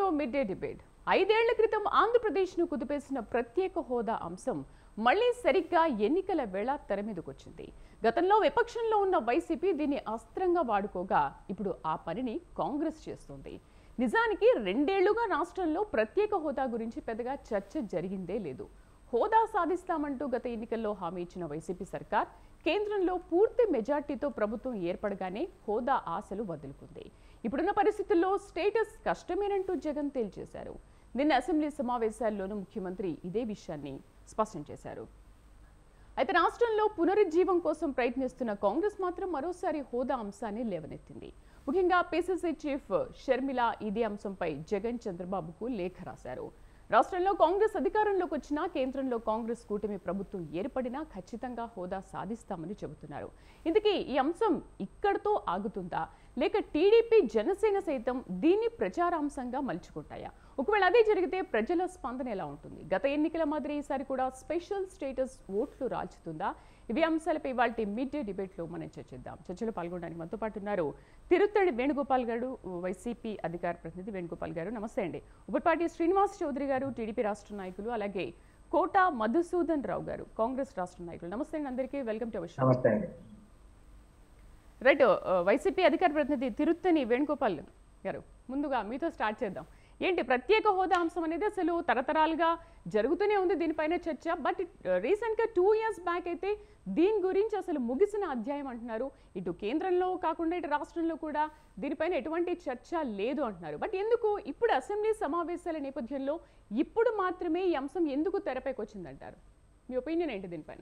Mid day debate ఐదేళ్ల క్రితం ఆంధ్రప్రదేశ్ను కుదిపేసిన ప్రత్యేక హోదా అంశం మళ్లీ సరిగ్గా ఎన్నికల వేళ తెర మీదకొచ్చింది గతంలో విపక్షంలో ఉన్న వైసీపీ దీన్ని అస్త్రంగా వాడుకోగా ఇప్పుడు ఆ పనిని కాంగ్రెస్ చేస్తోంది నిజానికి రెండేళ్లుగా రాష్ట్రంలో ప్రత్యేక హోదా గురించి పెద్దగా చర్చ జరిగిందే లేదు హోదా సాధిస్తామంటూ గత ఎన్నికల్లో హామీ ఇచ్చిన వైసీపీ సర్కార్ కేంద్రంలో పూర్తి మెజార్టీతో ప్రభుత్వం ఏర్పడగానే హోదా ఆశలు వదులుకుంది ఇప్పుడున్న పరిస్థితుల్లో స్టేటస్ కష్టమేనంటూ జగన్ తేల్చేశారు నిన్న అసెంబ్లీ సమావేశాల్లోనూ ముఖ్యమంత్రి ఇదే విషయాన్ని స్పష్టం చేశారు అయితే రాష్ట్రంలో పునరుజ్జీవం కోసం ప్రయత్నిస్తున్న కాంగ్రెస్ మాత్రం మరోసారి హోదా అంశాన్ని లేవనెత్తింది ముఖ్యంగా పిసిసి చీఫ్ షర్మిల ఇదే అంశంపై జగన్ చంద్రబాబుకు లేఖ రాశారు రాష్ట్రంలో కాంగ్రెస్ అధికారంలోకి వచ్చినా కేంద్రంలో కాంగ్రెస్ కూటమి ప్రభుత్వం ఏర్పడినా ఖచ్చితంగా హోదా సాధిస్తామని చెబుతున్నారు ఇందుకే ఈ అంశం ఇక్కడితో ఆగుతుందా లేక టీడీపీ జనసేన సైతం దీన్ని ప్రచారాంశంగా మలుచుకుంటాయా ఒకవేళ అదే జరిగితే ప్రజల స్పందన ఎలా ఉంటుంది గత ఎన్నికల మాదిరి ఈసారి కూడా స్పెషల్ స్టేటస్ ఓట్లు రాల్చుతుందా ఇవి అంశాలపై ఇవాళ మిడ్ డే డిబేట్లో మనం చర్చిద్దాం చర్చలో పాల్గొనడానికి మనతో పాటు ఉన్నారు తిరుత్తడి వేణుగోపాల్ గారు వైసీపీ అధికార ప్రతినిధి వేణుగోపాల్ గారు నమస్తే అండి ఉపపాటి శ్రీనివాస్ చౌదరి గారు టీడీపీ రాష్ట్ర నాయకులు అలాగే కోట మధుసూదన్ రావు గారు కాంగ్రెస్ రాష్ట్ర నాయకులు నమస్తే అండి అందరికీ వెల్కమ్ టు అవర్ షో నమస్తే అండి రైట్ వైసీపీ అధికార ప్రతినిధి తిరుత్తని వేణుగోపాల్ గారు ముందుగా మీతో స్టార్ట్ చేద్దాం ఏంటి ప్రత్యేక హోదా అంశం అనేది అసలు తరతరాలుగా జరుగుతూనే ఉంది దీనిపైన చర్చ బట్ రీసెంట్గా టూ ఇయర్స్ బ్యాక్ అయితే దీని గురించి అసలు ముగిసిన అధ్యాయం అంటున్నారు ఇటు కేంద్రంలో కాకుండా ఇటు రాష్ట్రంలో కూడా దీనిపైన ఎటువంటి చర్చ లేదు అంటున్నారు బట్ ఎందుకు ఇప్పుడు అసెంబ్లీ సమావేశాల నేపథ్యంలో ఇప్పుడు మాత్రమే ఈ అంశం ఎందుకు తెరపైకి వచ్చిందంటారు మీ ఒపీనియన్ ఏంటి దీనిపైన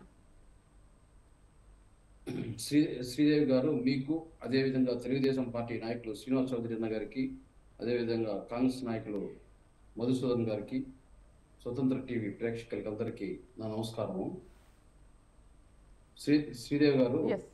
శ్రీ శ్రీదేవి గారు మీకు అదేవిధంగా తెలుగుదేశం పార్టీ నాయకులు శ్రీనివాస్ చౌదరి అన్న గారికి అదేవిధంగా కాంగ్రెస్ నాయకులు మధుసూదన్ గారికి స్వతంత్ర టీవీ ప్రేక్షకులకి అందరికీ నా నమస్కారము శ్రీ శ్రీదేవి గారు ఎస్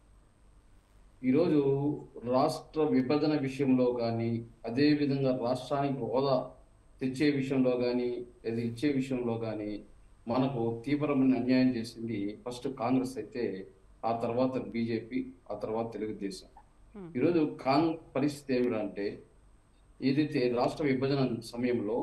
ఈరోజు రాష్ట్ర విభజన విషయంలో కానీ అదేవిధంగా రాష్ట్రానికి హోదా తెచ్చే విషయంలో కానీ లేదా ఇచ్చే విషయంలో కానీ మనకు తీవ్రమైన అన్యాయం చేసింది ఫస్ట్ కాంగ్రెస్ అయితే ఆ తర్వాత బీజేపీ ఆ తర్వాత తెలుగుదేశం Hmm. ఈరోజు కాంగ్ పరిస్థితి ఏమిటంటే ఏదైతే రాష్ట్ర విభజన సమయంలో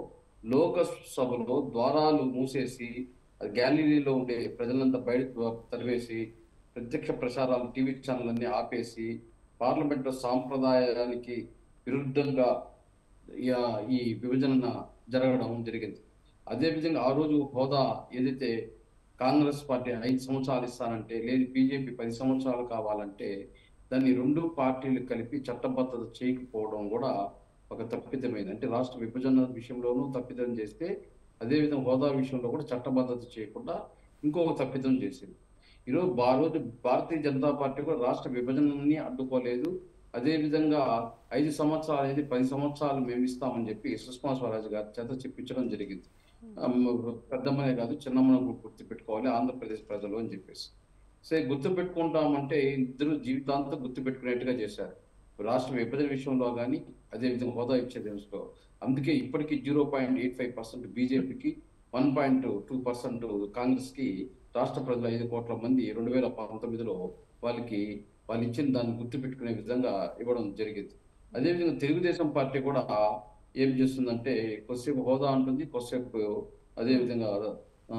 లోకసభలో ద్వారాలు మూసేసి అది గ్యాలరీలో ఉండే ప్రజలంతా బయట తరివేసి ప్రత్యక్ష ప్రసారాలు టీవీ ఛానల్ అన్ని ఆపేసి పార్లమెంటు సాంప్రదాయానికి విరుద్ధంగా ఈ- ఈ విభజన జరగడం జరిగింది అదేవిధంగా ఆ రోజు హోదా ఏదైతే కాంగ్రెస్ పార్టీ ఐదు సంవత్సరాలు ఇస్తానంటే లేదు బీజేపీ పది సంవత్సరాలు కావాలంటే దాన్ని రెండు పార్టీలు కలిపి చట్టబద్ధత చేయకపోవడం కూడా ఒక తప్పిదమైంది అంటే రాష్ట్ర విభజన విషయంలోనూ తప్పిదం చేస్తే అదేవిధంగా హోదా విషయంలో కూడా చట్టబద్ధత చేయకుండా ఇంకొక తప్పిదం చేసింది ఈరోజు ఆ రోజు భారతీయ జనతా పార్టీ కూడా రాష్ట్ర విభజనని అడ్డుకోలేదు అదేవిధంగా ఐదు సంవత్సరాలు అనేది పది సంవత్సరాలు మేము ఇస్తామని చెప్పి సుష్మా స్వరాజ్ గారి చేత చెప్పించడం జరిగింది అమ్మ, పెద్దమ్మనే కాదు చిన్నమ్మను కూడా గుర్తుపెట్టుకోవాలి ఆంధ్రప్రదేశ్ ప్రజలు అని చెప్పేసి సరే గుర్తు పెట్టుకుంటామంటే ఇద్దరు జీవితాంతం గుర్తు పెట్టుకునేట్టుగా చేశారు రాష్ట్ర విభజన విషయంలో కానీ అదేవిధంగా హోదా ఇచ్చే విషయంలో అందుకే ఇప్పటికీ zero point eight five percent బీజేపీకి వన్ పాయింట్ టూ పర్సెంట్ కాంగ్రెస్కి రాష్ట్ర ప్రజలు ఐదు కోట్ల మంది రెండు వేల పంతొమ్మిదిలో వాళ్ళకి వాళ్ళు ఇచ్చిన దాన్ని గుర్తుపెట్టుకునే విధంగా ఇవ్వడం జరిగింది అదేవిధంగా తెలుగుదేశం పార్టీ కూడా ఏం చేస్తుందంటే కొద్దిసేపు హోదా అంటుంది కొద్దిసేపు అదేవిధంగా ఆ,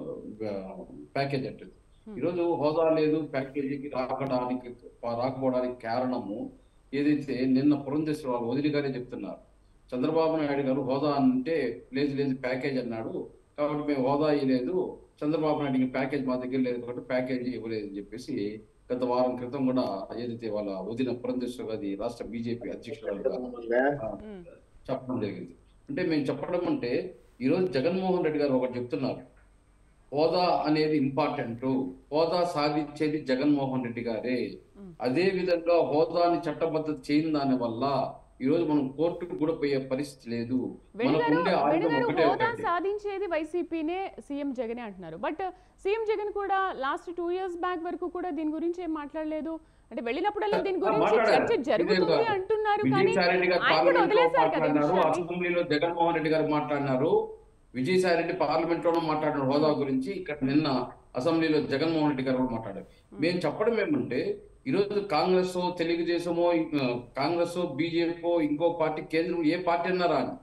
ప్యాకేజ్ అంటుంది ఈరోజు హోదా లేదు ప్యాకేజీకి రాకడానికి రాకపోవడానికి కారణము ఏదైతే నిన్న పురంధేశ్వర వాళ్ళు వదిలి గారే చెప్తున్నారు చంద్రబాబు నాయుడు గారు హోదా అంటే లేదు లేదు ప్యాకేజ్ అన్నాడు కాబట్టి మేము హోదా ఇవ్వలేదు చంద్రబాబు నాయుడుకి ప్యాకేజ్ మా దగ్గర లేదు కాబట్టి ప్యాకేజీ ఇవ్వలేదు అని చెప్పేసి గత వారం క్రితం కూడా ఏదైతే వాళ్ళ వదిన పురంధేశ్వర గారి రాష్ట్ర బీజేపీ అధ్యక్షురాలుగా మ్మ్. చెప్పడం జరిగింది అంటే మేము చెప్పడం అంటే ఈరోజు జగన్మోహన్ రెడ్డి గారు ఒకటి చెప్తున్నారు హోదా అనేది ఇంపార్టెంట్ హోదా సాధించేది జగన్మోహన్ రెడ్డి గారే మ్మ్. అదే విధంగా హోదాని చట్టబద్ధత చేయని దాని వల్ల ఈ రోజు మనం కోర్టుకు కూడా పోయే పరిస్థితి లేదు మనకు వెనుగారు ఉండే ఆయుధం వెనుగారు ఒకటే హోదా ఒకటి సాధించేది వైసీపీనే సీఎం జగనే అంటున్నారు బట్ సీఎం జగన్ కూడా లాస్ట్ టూ ఇయర్స్ బ్యాక్ వరకు కూడా దీని గురించి ఏం మాట్లాడలేదు అంటే వెళ్ళినప్పుడల్లా దీని గురించి మాట్లాడారు. చర్చ జరుగుతుంది ఇదే అంటున్నారు కానీ విజయసాయి రెడ్డి గారు ఆయన కూడా పార్లమెంట్ లో వదిలేశారు కదా ఈ మాట్లాడినారు విషయాన్ని. అసెంబ్లీలో జగన్మోహన్ రెడ్డి గారు మాట్లాడినారు విజయసాయి రెడ్డి పార్లమెంట్ లోనూ మాట్లాడిన హోదా గురించి ఇక్కడ నిన్న అసెంబ్లీలో జగన్మోహన్ రెడ్డి గారు కూడా మాట్లాడారు మేము చెప్పడం ఏమంటే ఈరోజు కాంగ్రెస్ తెలుగుదేశమో ఆ, కాంగ్రెస్ బీజేపీ ఇంకో పార్టీ కేంద్రం ఏ పార్టీ అన్నారా అని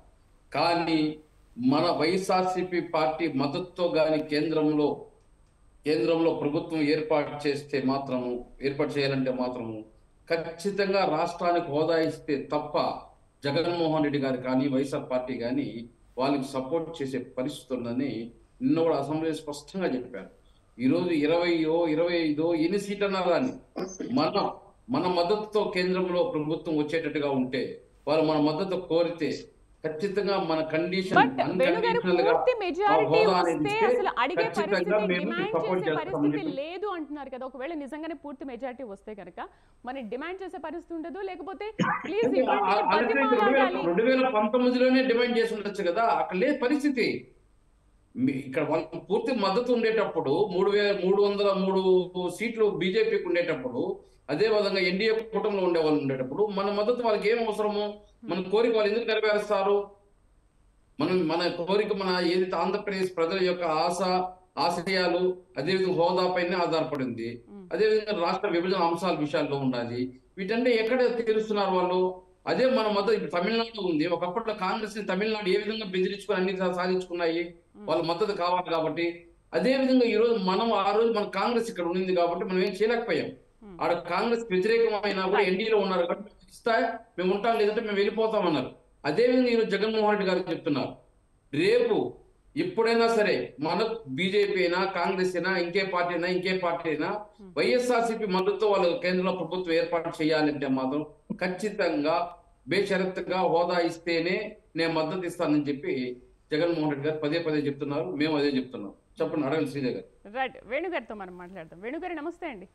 కానీ మన వైఎస్ఆర్సీపీ పార్టీ మద్దతుతో కానీ కేంద్రంలో కేంద్రంలో ప్రభుత్వం ఏర్పాటు చేస్తే మాత్రము ఏర్పాటు చేయాలంటే మాత్రము ఖచ్చితంగా రాష్ట్రానికి హోదా ఇస్తే తప్ప జగన్మోహన్ రెడ్డి గారు కానీ వైఎస్ఆర్ పార్టీ కానీ వాళ్ళకి సపోర్ట్ చేసే పరిస్థితి ఉందని నిన్న కూడా అసెంబ్లీ స్పష్టంగా చెప్పారు ఈరోజు ఇరవయో ఇరవై ఐదో ఎన్ని సీట్లు అన్నారు అని మన మన మద్దతుతో కేంద్రంలో ప్రభుత్వం వచ్చేటట్టుగా ఉంటే వాళ్ళు మన మద్దతు కోరితే ఖచ్చితంగా మన కండిషన్ బట్ వేణుగారు పూర్తి మెజారిటీ వస్తే అసలు అడిగే పరిస్థితి డిమాండ్ సపోర్ట్ చేసే చేస్తామని పరిస్థితి చెప్పి లేదు అంటున్నారు కదా ఒకవేళ నిజంగానే పూర్తి మెజారిటీ వస్తే కనుక మరి డిమాండ్ చేసే పరిస్థితి ఉండదు లేకపోతే ప్లీజ్ ఇవ్వండి ఆల్రెడీ రెండు వేల బతిమాలాడాలి రెండు వేల పంతొమ్మిదిలోనే డిమాండ్ చేసి ఉండొచ్చు కదా అక్కడ లేదు పరిస్థితి మీ- ఇక్కడ వాళ్ళకి పూర్తి మద్దతు ఉండేటప్పుడు మూడు వేల మూడు వందల మూడు సీట్లు బీజేపీకి ఉండేటప్పుడు అదే విధంగా ఎన్డీఏ కూటమిలో ఉండే వాళ్ళు ఉండేటప్పుడు మన మద్దతు వాళ్ళకి ఏం అవసరము మన కోరిక వాళ్ళు ఎందుకు నెరవేరుస్తారు మనం మన కోరిక మన ఏదైతే ఆంధ్రప్రదేశ్ ప్రజల యొక్క ఆశ ఆశయాలు అదేవిధంగా హోదా పైనే ఆధారపడింది మ్మ్. అదేవిధంగా రాష్ట్ర విభజన అంశాల విషయాల్లో ఉండాలి వీటంటే ఎక్కడ తెలుస్తున్నారు వాళ్ళు అదే మన మద్దతు ఇప్పుడు తమిళనాడు ఉంది ఒకప్పట్లో కాంగ్రెస్ ని తమిళనాడు ఏ విధంగా బెదిరించుకొని అన్ని సా- సాధించుకున్నాయి వాళ్ళ మద్దతు కావాలి కాబట్టి అదే విధంగా ఈ రోజు మనం ఆ రోజు మన కాంగ్రెస్ ఇక్కడ ఉండింది కాబట్టి మనం ఏం చేయలేకపోయాం Hmm. ఆడ కాంగ్రెస్ వ్యతిరేకమైనా కూడా ఎన్డీలో ఉన్నారు కాబట్టి ఇస్తా మేము ఉంటాం లేదంటే మేము వెళ్ళిపోతాం అన్నారు అదే విధంగా ఈరోజు జగన్మోహన్ రెడ్డి గారు చెప్తున్నారు రేపు ఎప్పుడైనా సరే మన బీజేపీ అయినా కాంగ్రెస్ అయినా ఇంకే పార్టీ అయినా ఇంకే పార్టీ అయినా వైఎస్ఆర్సీపీ మద్దతుతో వాళ్ళు కేంద్రంలో ప్రభుత్వం ఏర్పాటు చేయాలంటే మాత్రం ఖచ్చితంగా బేషరత్తుగా హోదా ఇస్తేనే నేను మద్దతు ఇస్తానని చెప్పి జగన్మోహన్ రెడ్డి గారు పదే పదే చెప్తున్నారు మేము అదే చెప్తున్నాం చెప్పండి అడగండి శ్రీదేవి గారు రైట్ వేణుగారితో మనం మాట్లాడదాం వేణుగారు నమస్తే అండి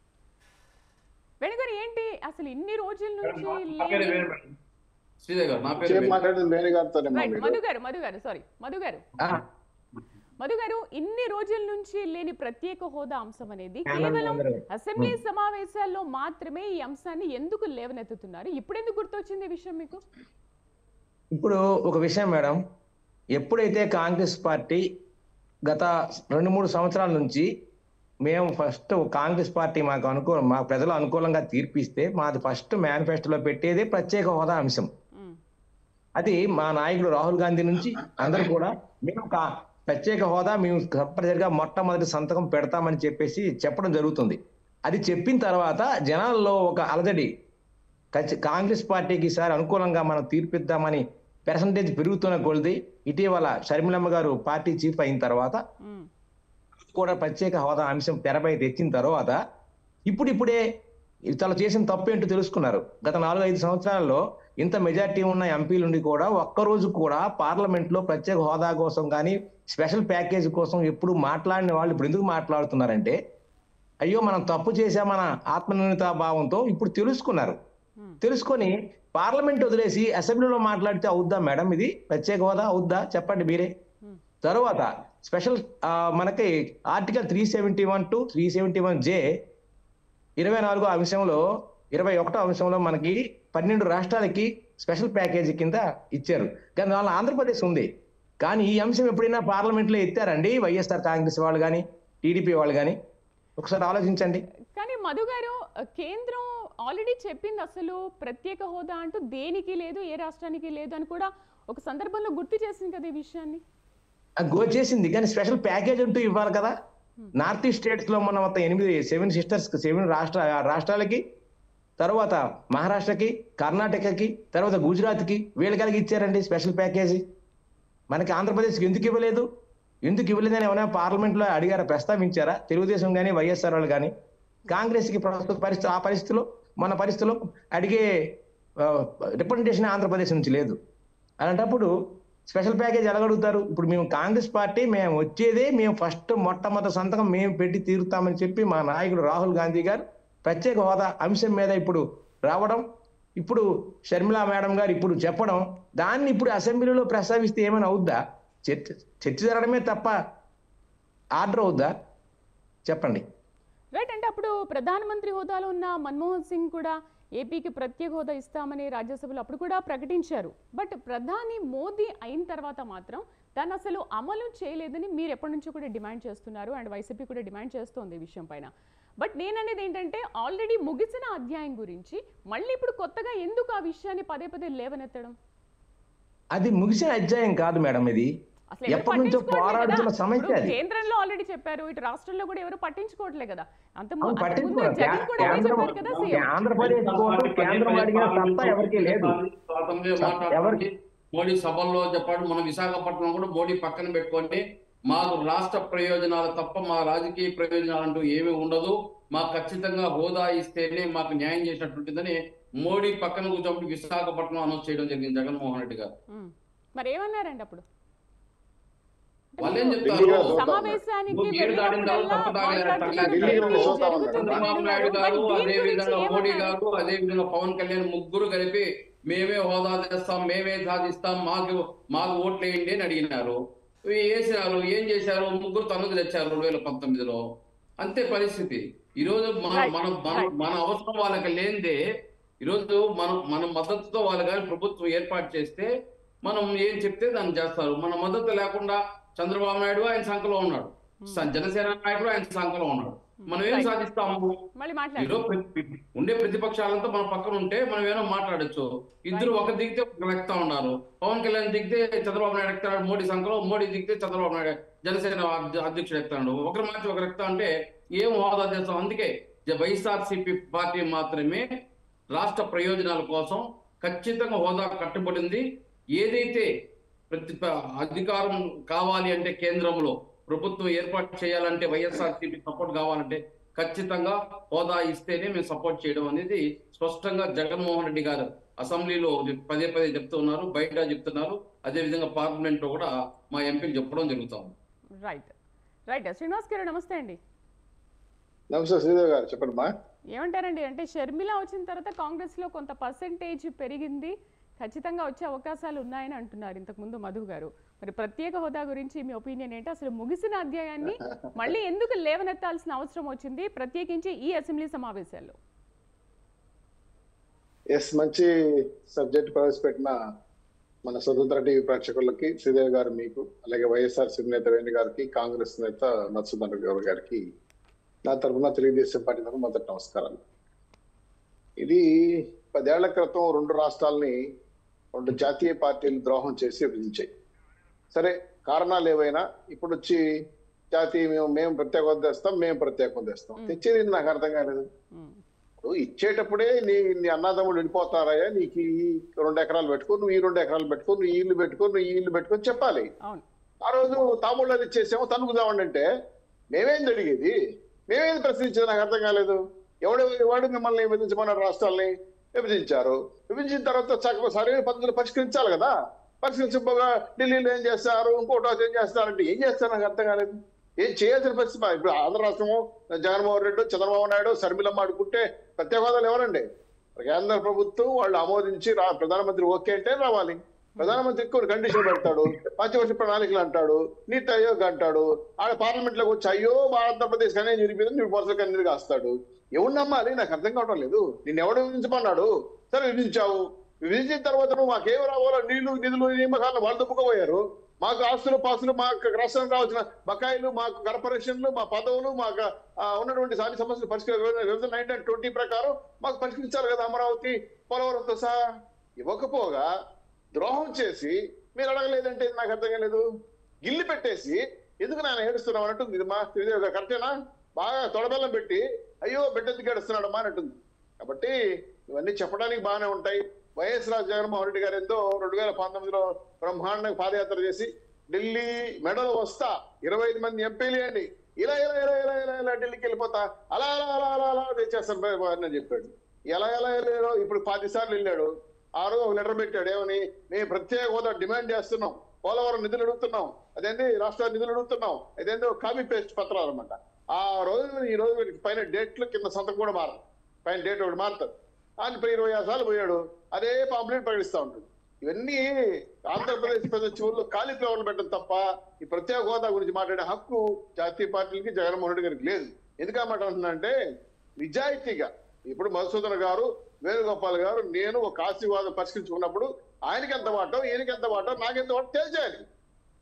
వేణుగారు ఏంటి అసలు ఇన్ని రోజుల నుంచి నా పేరు లేని- వేణు మేడం. శ్రీదేవి గారు నా పేరు సేమ్ వేణు. మాట్లాడేది వేణు గారితోనేమో రైట్ మీరు మధు గారు మధు గారు సారీ మధు గారు మధు గారు ఇన్ని రోజుల నుంచి లేని ప్రత్యేక హోదా అంశం అనేది కేవలం అసెంబ్లీ సమావేశాల్లో మాత్రమే ఈ అంశాన్ని ఎందుకు లేవనెత్తుతున్నారు ఇప్పుడు ఎందుకు గుర్తొచ్చింది ఈ విషయం మీకు ఇప్పుడు ఒక విషయం మేడం ఎప్పుడైతే కాంగ్రెస్ పార్టీ గత రెండు మూడు సంవత్సరాల నుంచి మేము ఫస్ట్ కాంగ్రెస్ పార్టీ మాకు అనుకూల మా ప్రజలు అనుకూలంగా తీర్పిస్తే మాది ఫస్ట్ మేనిఫెస్టోలో పెట్టేదే ప్రత్యేక హోదా అంశం మ్మ్. అది మా నాయకుడు రాహుల్ గాంధీ నుంచి అందరూ కూడా మేము కా- ప్రత్యేక హోదా మేము తప్పనిసరిగా మొట్టమొదటి సంతకం పెడతామని చెప్పేసి చెప్పడం జరుగుతుంది అది చెప్పిన తర్వాత జనాల్లో ఒక అలజడి ఖచ్చి- కాంగ్రెస్ పార్టీకి ఈసారి అనుకూలంగా మనం తీర్పిద్దామని పర్సంటేజ్ పెరుగుతున్న కొలిది ఇటీవల షర్మిలమ్మ గారు పార్టీ చీఫ్ అయిన తర్వాత మ్మ్. కూడా ప్రత్యేక హోదా అంశం తెరపై తెచ్చిన తర్వాత ఇప్పుడిప్పుడే తను చేసిన తప్పు ఏంటో తెలుసుకున్నారు గత నాలుగు ఐదు సంవత్సరాల్లో ఇంత మెజార్టీ ఉన్న ఎంపీలుండి కూడా ఒక్కరోజు కూడా పార్లమెంట్ లో ప్రత్యేక హోదా కోసం కానీ స్పెషల్ ప్యాకేజ్ కోసం ఎప్పుడు మాట్లాడిన వాళ్ళు ఇప్పుడు ఎందుకు మాట్లాడుతున్నారంటే అయ్యో మనం తప్పు చేశామన్న ఆత్మనిర్ణిత భావంతో ఇప్పుడు తెలుసుకున్నారు మ్మ్. తెలుసుకొని పార్లమెంట్ వదిలేసి అసెంబ్లీలో మాట్లాడితే అవుద్దా మేడం ఇది ప్రత్యేక హోదా అవుద్దా చెప్పండి మీరే మ్మ్. తర్వాత స్పెషల్ ఆ, మనకి article three seventy one to three seventy one J ఇరవై నాలుగో అంశంలో ఇరవై ఒకటో అంశంలో మనకి పన్నెండు రాష్ట్రాలకి స్పెషల్ ప్యాకేజీ కింద ఇచ్చారు కానీ వాళ్ళ ఆంధ్రప్రదేశ్ ఉంది కానీ ఈ అంశం ఎప్పుడైనా పార్లమెంట్లో ఎత్తారండి వైఎస్ఆర్ కాంగ్రెస్ వాళ్ళు కానీ టీడీపీ వాళ్ళు కానీ ఒకసారి ఆలోచించండి కానీ మధు గారు కేంద్రం ఆల్రెడీ చెప్పింది అసలు ప్రత్యేక హోదా అంటూ దేనికి లేదు ఏ రాష్ట్రానికి లేదు అని కూడా ఒక సందర్భంలో గుర్తు చేసింది కదా ఈ విషయాన్ని అది గో చేసింది కానీ స్పెషల్ ప్యాకేజ్ అంటూ ఇవ్వాలి కదా నార్త్ ఈస్ట్ స్టేట్స్ లో మన మొత్తం ఎనిమిది సెవెన్ సిస్టర్స్ సెవెన్ రాష్ట్ర రాష్ట్రాలకి తర్వాత మహారాష్ట్రకి కర్ణాటకకి తర్వాత గుజరాత్కి వీళ్ళ కలిగి ఇచ్చారండి స్పెషల్ ప్యాకేజీ మనకి ఆంధ్రప్రదేశ్కి ఎందుకు ఇవ్వలేదు ఎందుకు ఇవ్వలేదని ఏమైనా పార్లమెంట్లో అడిగారా ప్రస్తావించారా తెలుగుదేశం కానీ వైఎస్ఆర్ వాళ్ళు కానీ కాంగ్రెస్కి ప్రస్తుత పరిస్థితి ఆ పరిస్థితిలో మన పరిస్థితిలో అడిగే రిప్రజెంటేషన్ ఆంధ్రప్రదేశ్ నుంచి లేదు అలాంటప్పుడు స్పెషల్ ప్యాకేజ్ ఎలాగడుగుతారు ఇప్పుడు మేము కాంగ్రెస్ పార్టీ మేము వచ్చేదే మేము ఫస్ట్ మొట్టమొదటి సంతకం మేము పెట్టి తీరుతామని చెప్పి మా నాయకుడు రాహుల్ గాంధీ గారు ప్రత్యేక హోదా అంశం మీద ఇప్పుడు రావడం ఇప్పుడు షర్మిలా మేడం గారు ఇప్పుడు చెప్పడం దాన్ని ఇప్పుడు అసెంబ్లీలో ప్రస్తావిస్తే ఏమైనా అవుద్దా చర్చ చర్చ జరగడమే తప్ప ఆర్డర్ అవుద్దా చెప్పండి రైట్ అంటే అప్పుడు ప్రధానమంత్రి హోదాలో ఉన్న మన్మోహన్ సింగ్ కూడా ఏపీకి ప్రత్యేక హోదా ఇస్తామని రాజ్యసభలో అప్పుడు కూడా ప్రకటించారు బట్ ప్రధాని మోదీ అయిన తర్వాత మాత్రం దాన్ని అసలు అమలు చేయలేదని మీరు ఎప్పటి నుంచో కూడా డిమాండ్ చేస్తున్నారు అండ్ వైసీపీ కూడా డిమాండ్ చేస్తోంది ఈ విషయం పైన బట్ నేననేది ఏంటంటే ఆల్రెడీ ముగిసిన అధ్యాయం గురించి మళ్ళీ ఇప్పుడు కొత్తగా ఎందుకు ఆ విషయాన్ని పదే పదే లేవనెత్తడం అది ముగిసిన అధ్యాయం కాదు మేడం ఇది అసలు ఎవరు ఎప్పటి నుంచో పట్టించుకోవట్లే పోరాడుతున్న కదా. సమస్య ఇప్పుడు అది కేంద్రంలో ఆల్రెడీ చెప్పారు ఇటు రాష్ట్రంలో కూడా ఎవరు పట్టించుకోవట్లే కదా అంత ము- అవును, అంతకు ముందు పట్టించుకోరు. జగన్ కూడా అదే కేంద్రం- చెప్పారు కదా సీఎం ఆంధ్రప్రదేశ్ కోర్టు కేంద్రం అడిగిన సత్తా ఎవరికీ లేదు అసెంబ్లీ స- మాట్లాడుతుంది. ఎవరికి- మోడీ సభల్లో చెప్పాడు మన విశాఖపట్నం కూడా మోడీ పక్కన పెట్టుకొని మాకు రాష్ట్ర ప్రయోజనాలు తప్ప మా రాజకీయ ప్రయోజనాలు అంటూ ఏమీ ఉండదు మాకు ఖచ్చితంగా హోదా ఇస్తేనే మాకు న్యాయం చేసినట్టుంటుందని మోడీ పక్కన కూర్చోబెట్టి విశాఖపట్నం అనౌన్స్ చేయడం జరిగింది జగన్మోహన్ రెడ్డి గారు ఉమ్. మరి ఏమన్నారండి అప్పుడు వాళ్ళు ఏం చెప్తారు ఢిల్లీలో చూద్దాం. సమావేశానికి నువ్వు ఏడు దాటిన తర్వాత వెళ్ళినప్పుడల్లా తప్ప తాగలేదు, మాట్లాడుతున్నారు, తాగలేదు. ఢిల్లీలో భేటీ చూద్దాం అన్నారు. జరుగుతుంది చంద్రబాబు వేణు నాయుడు గారు. గారు మరి అదే దీని విధంగా గురించి మోడీ ఏమన్నారు? గారు అదే విధంగా పవన్ కళ్యాణ్ ముగ్గురు కలిపి మేమే హోదా తెస్తాం మేమే సాధిస్తాం మాకు మాకు ఓట్లు వేయండి అని అడిగినారు ఇవి వేసినారు ఏం చేశారు ముగ్గురు తనకు తెచ్చారు రెండు వేల పంతొమ్మిదిలో అంతే పరిస్థితి ఈరోజు మన Right, మన మన right. మన అవసరం వాళ్ళకి లేనిదే ఈరోజు మనం మన మద్దతుతో వాళ్ళు కానీ ప్రభుత్వం ఏర్పాటు చేస్తే మనం ఏం చెప్తే దాన్ని చేస్తారు మన మద్దతు లేకుండా చంద్రబాబు నాయుడు ఆయన సంఖలో ఉన్నాడు స- జనసేన నాయకుడు ఆయన సంఖలో ఉన్నాడు మనం ఏం Right. సాధిస్తాము మళ్ళీ మాట్లాడండి ఈరోజు ప్రతి- ఉండే ప్రతిపక్షాలంతా మన పక్కన ఉంటే మనం ఏమో మాట్లాడొచ్చు ఇద్దరు ఒక దిగితే ఒక వ్యక్తం ఉన్నారు పవన్ కళ్యాణ్ దిగితే చంద్రబాబు నాయుడు ఎక్కుతాడు మోడీ సంఖలో మోడీ దిగితే చంద్రబాబు నాయుడు జనసేన అధ్య- అధ్యక్షుడు ఎక్కుతాడు ఒకరు మార్చి ఒకరు ఎక్కుతా అంటే ఏం హోదా చేస్తాం అందుకే వైఎస్ఆర్సీపీ పార్టీ మాత్రమే రాష్ట్ర ప్రయోజనాల కోసం ఖచ్చితంగా హోదా కట్టుబడింది ఏదైతే ప్రతి ప- అధికారం కావాలి అంటే కేంద్రంలో ప్రభుత్వం ఏర్పాటు చేయాలంటే వైఎస్ఆర్సీపీ సపోర్ట్ కావాలంటే ఖచ్చితంగా హోదా ఇస్తేనే మేము సపోర్ట్ చేయడం అనేది స్పష్టంగా జగన్మోహన్ రెడ్డి గారు అసెంబ్లీలో పదే పదే చెప్తున్నారు బయట చెప్తున్నారు అదే విధంగా పార్లమెంట్ లో కూడా మా ఎంపీలు చెప్పడం జరుగుతుంది రైట్ రైట్ శ్రీనివాస్ గారు నమస్తే అండి నమస్తే శ్రీదేవి గారు చెప్పండి మా ఏమంటారండి అంటే షర్మిల వచ్చిన తర్వాత కాంగ్రెస్ లో కొంత పర్సెంటేజ్ పెరిగింది ఖచ్చితంగా వచ్చే అవకాశాలు ఉన్నాయని అంటున్నారు ఇంతకు ముందు మధు గారు మరి ప్రత్యేక హోదా గురించి మీ ఒపీనియన్ ఏంటి అసలు ముగిసిన అధ్యాయాన్ని మళ్ళీ ఎందుకు లేవనెత్తాల్సిన అవసరం వచ్చింది ప్రత్యేకించి ఈ అసెంబ్లీ సమావేశాల్లో ఎస్ మంచి సబ్జెక్ట్ ప్రవేశపెట్టిన మన స్వతంత్ర టీవీ ప్రేక్షకులకి శ్రీదేవి గారు మీకు అలాగే వైఎస్ఆర్ నేత వేణు గారికి కాంగ్రెస్ నేత మత్స్యధర గౌడ్ గారికి నా తరఫున తెలుగుదేశం పార్టీ తరఫున మొదటి నమస్కారాలు ఇది పదేళ్ల క్రితం రెండు రాష్ట్రాలని రెండు జాతీయ పార్టీలు ద్రోహం చేసి విభజించాయి సరే కారణాలు ఏవైనా ఇప్పుడు వచ్చి జాతీయ మేము మేము ప్రత్యేక హోదా తెస్తాం మేము ప్రత్యేక హోదా తెస్తాం తెచ్చేది నాకు అర్థం కాలేదు ఉమ్, ఇప్పుడు ఇచ్చేటప్పుడే నీ నీ అన్నదమ్ముడు వెళ్ళిపోతారయ్యా నీకు ఈ రెండు ఎకరాలు పెట్టుకో నువ్వు ఈ రెండు ఎకరాలు పెట్టుకో నువ్వు ఈ ఇల్లు పెట్టుకో నువ్వు ఈ ఇల్లు పెట్టుకొని చెప్పాలి అవును ఆ రోజు తాముళ్ళు ఇచ్చేసాము తనుకుదామండి అంటే మేమేం జరిగేది మేమేం ప్రశ్నించేది నాకు అర్థం కాలేదు ఎవడు ఎవడు మిమ్మల్ని విభజించమన్నారు రాష్ట్రాల్ని విభజించారు విభజించిన తర్వాత చక్కగా సరైన పద్ధతులు పరిష్కరించాలి కదా పరిష్కరించబోగా ఢిల్లీలో ఏం చేస్తారు ఇంకోటి ఏం చేస్తారంటే ఏం చేస్తారు నాకు అర్థం కాలేదు ఏం చేయాల్సిన పరిస్థితి మా- ఇప్పుడు ఆంధ్ర రాష్ట్రము జగన్మోహన్ రెడ్డి చంద్రబాబు నాయుడు శర్మిలమ్మ ఆడుకుంటే ప్రత్యేక హోదాలు ఎవరండి కేంద్ర ప్రభుత్వం వాళ్ళు ఆమోదించి రా ప్రధానమంత్రి ఓకే అంటే రావాలి ప్రధానమంత్రి కొన్ని కండిషన్ పెడతాడు పంచవర్ష ప్రణాళికలు అంటాడు నీట్ ఆయోగ్ అంటాడు ఆడ పార్లమెంట్ లోకి వచ్చి అయ్యో ఆంధ్రప్రదేశ్ కానీ జరిపింది నువ్వు వరుస కన్నీరు కాస్తాడు ఎవరు నమ్మాలి నాకు అర్థం కావడం లేదు నిన్ను ఎవడు విధించమన్నాడు సరే విధించావు విధించిన తర్వాత నువ్వు మాకేం రావాలో నీళ్లు నిధులు నియామకాలను వాళ్ళు దుప్పుకోబోయారు మాకు ఆస్తులు పాస్తులు మాకు రాష్ట్రం కావాల్సిన బకాయిలు మాకు కార్పొరేషన్లు మా పదవులు మాకు ఆ, ఉన్నటువంటి సారి సమస్యలు పరిష్కరించాలి నైన్టీన్ ట్వంటీ ప్రకారం మాకు పరిష్కరించాలి కదా అమరావతి పోలవరంతో సహా ఇవ్వకపోగా ద్రోహం చేసి మీరు అడగలేదంటే నాకు అర్థం కాలేదు గిల్లి పెట్టేసి ఎందుకు నేను ఏడుస్తున్నాం అన్నట్టుంది ఇది మా ఇది కరెక్టేనా బాగా తొడబెల్లం పెట్టి అయ్యో బిడ్డ ఎందుకు ఏడుస్తున్నాడమ్మా అన్నట్టుంది కాబట్టి ఇవన్నీ చెప్పడానికి బాగానే ఉంటాయి వైఎస్ రాజ్ జగన్మోహన్ రెడ్డి గారు ఎంతో రెండు వేల పంతొమ్మిదిలో బ్రహ్మాండంగా పాదయాత్ర చేసి ఢిల్లీ మెడల్ వస్తా ఇరవై ఐదు మంది ఎంపీలు అండి ఇలా ఇలా ఇలా ఇలా ఇలా ఇలా ఢిల్లీకి వెళ్ళిపోతా అలా అలా అలా అలా అలా తెచ్చేస్తాను బాయ్ బాయ్ అని చెప్పాడు ఎలా ఎలా వెళ్ళాడో ఇప్పుడు పది సార్లు వెళ్ళాడు ఆ రోజు ఒక లెటర్ పెట్టాడు ఏమని మేము ప్రత్యేక హోదా డిమాండ్ చేస్తున్నాం పోలవరం నిధులు అడుగుతున్నాం అదేంటి రాష్ట్ర నిధులు అడుగుతున్నాం అదేంటో కాపీ పేస్ట్ పత్రాలు అనమాట ఆ రోజు ఈ రోజు వీరికి పైన డేట్లు కింద సంతకం కూడా మారదు పైన డేట్ ఒకటి మారుతుంది ఆయన ఇప్పుడు ఇరవై ఆరు సార్లు పోయాడు అదే పాంప్లెట్ ప్రకటిస్తూ ఉంటుంది ఇవన్నీ ఆంధ్రప్రదేశ్ ప్రజల చెవుల్లో కాలీఫ్లవర్లు పెట్టడం తప్ప ఈ ప్రత్యేక హోదా గురించి మాట్లాడే హక్కు జాతీయ పార్టీలకి జగన్మోహన్ రెడ్డి గారికి లేదు ఎందుకు ఆ మాట అంటున్నానంటే నిజాయితీగా ఇప్పుడు మధుసూదన్ గారు వేణుగోపాల్ గారు నేను ఒక ఆశీర్వాదం పరిష్కరించుకున్నప్పుడు ఆయనకి ఎంత వాటో ఈయనకి ఎంత వాటో నాకెంత వాటో తేల్చేయాలి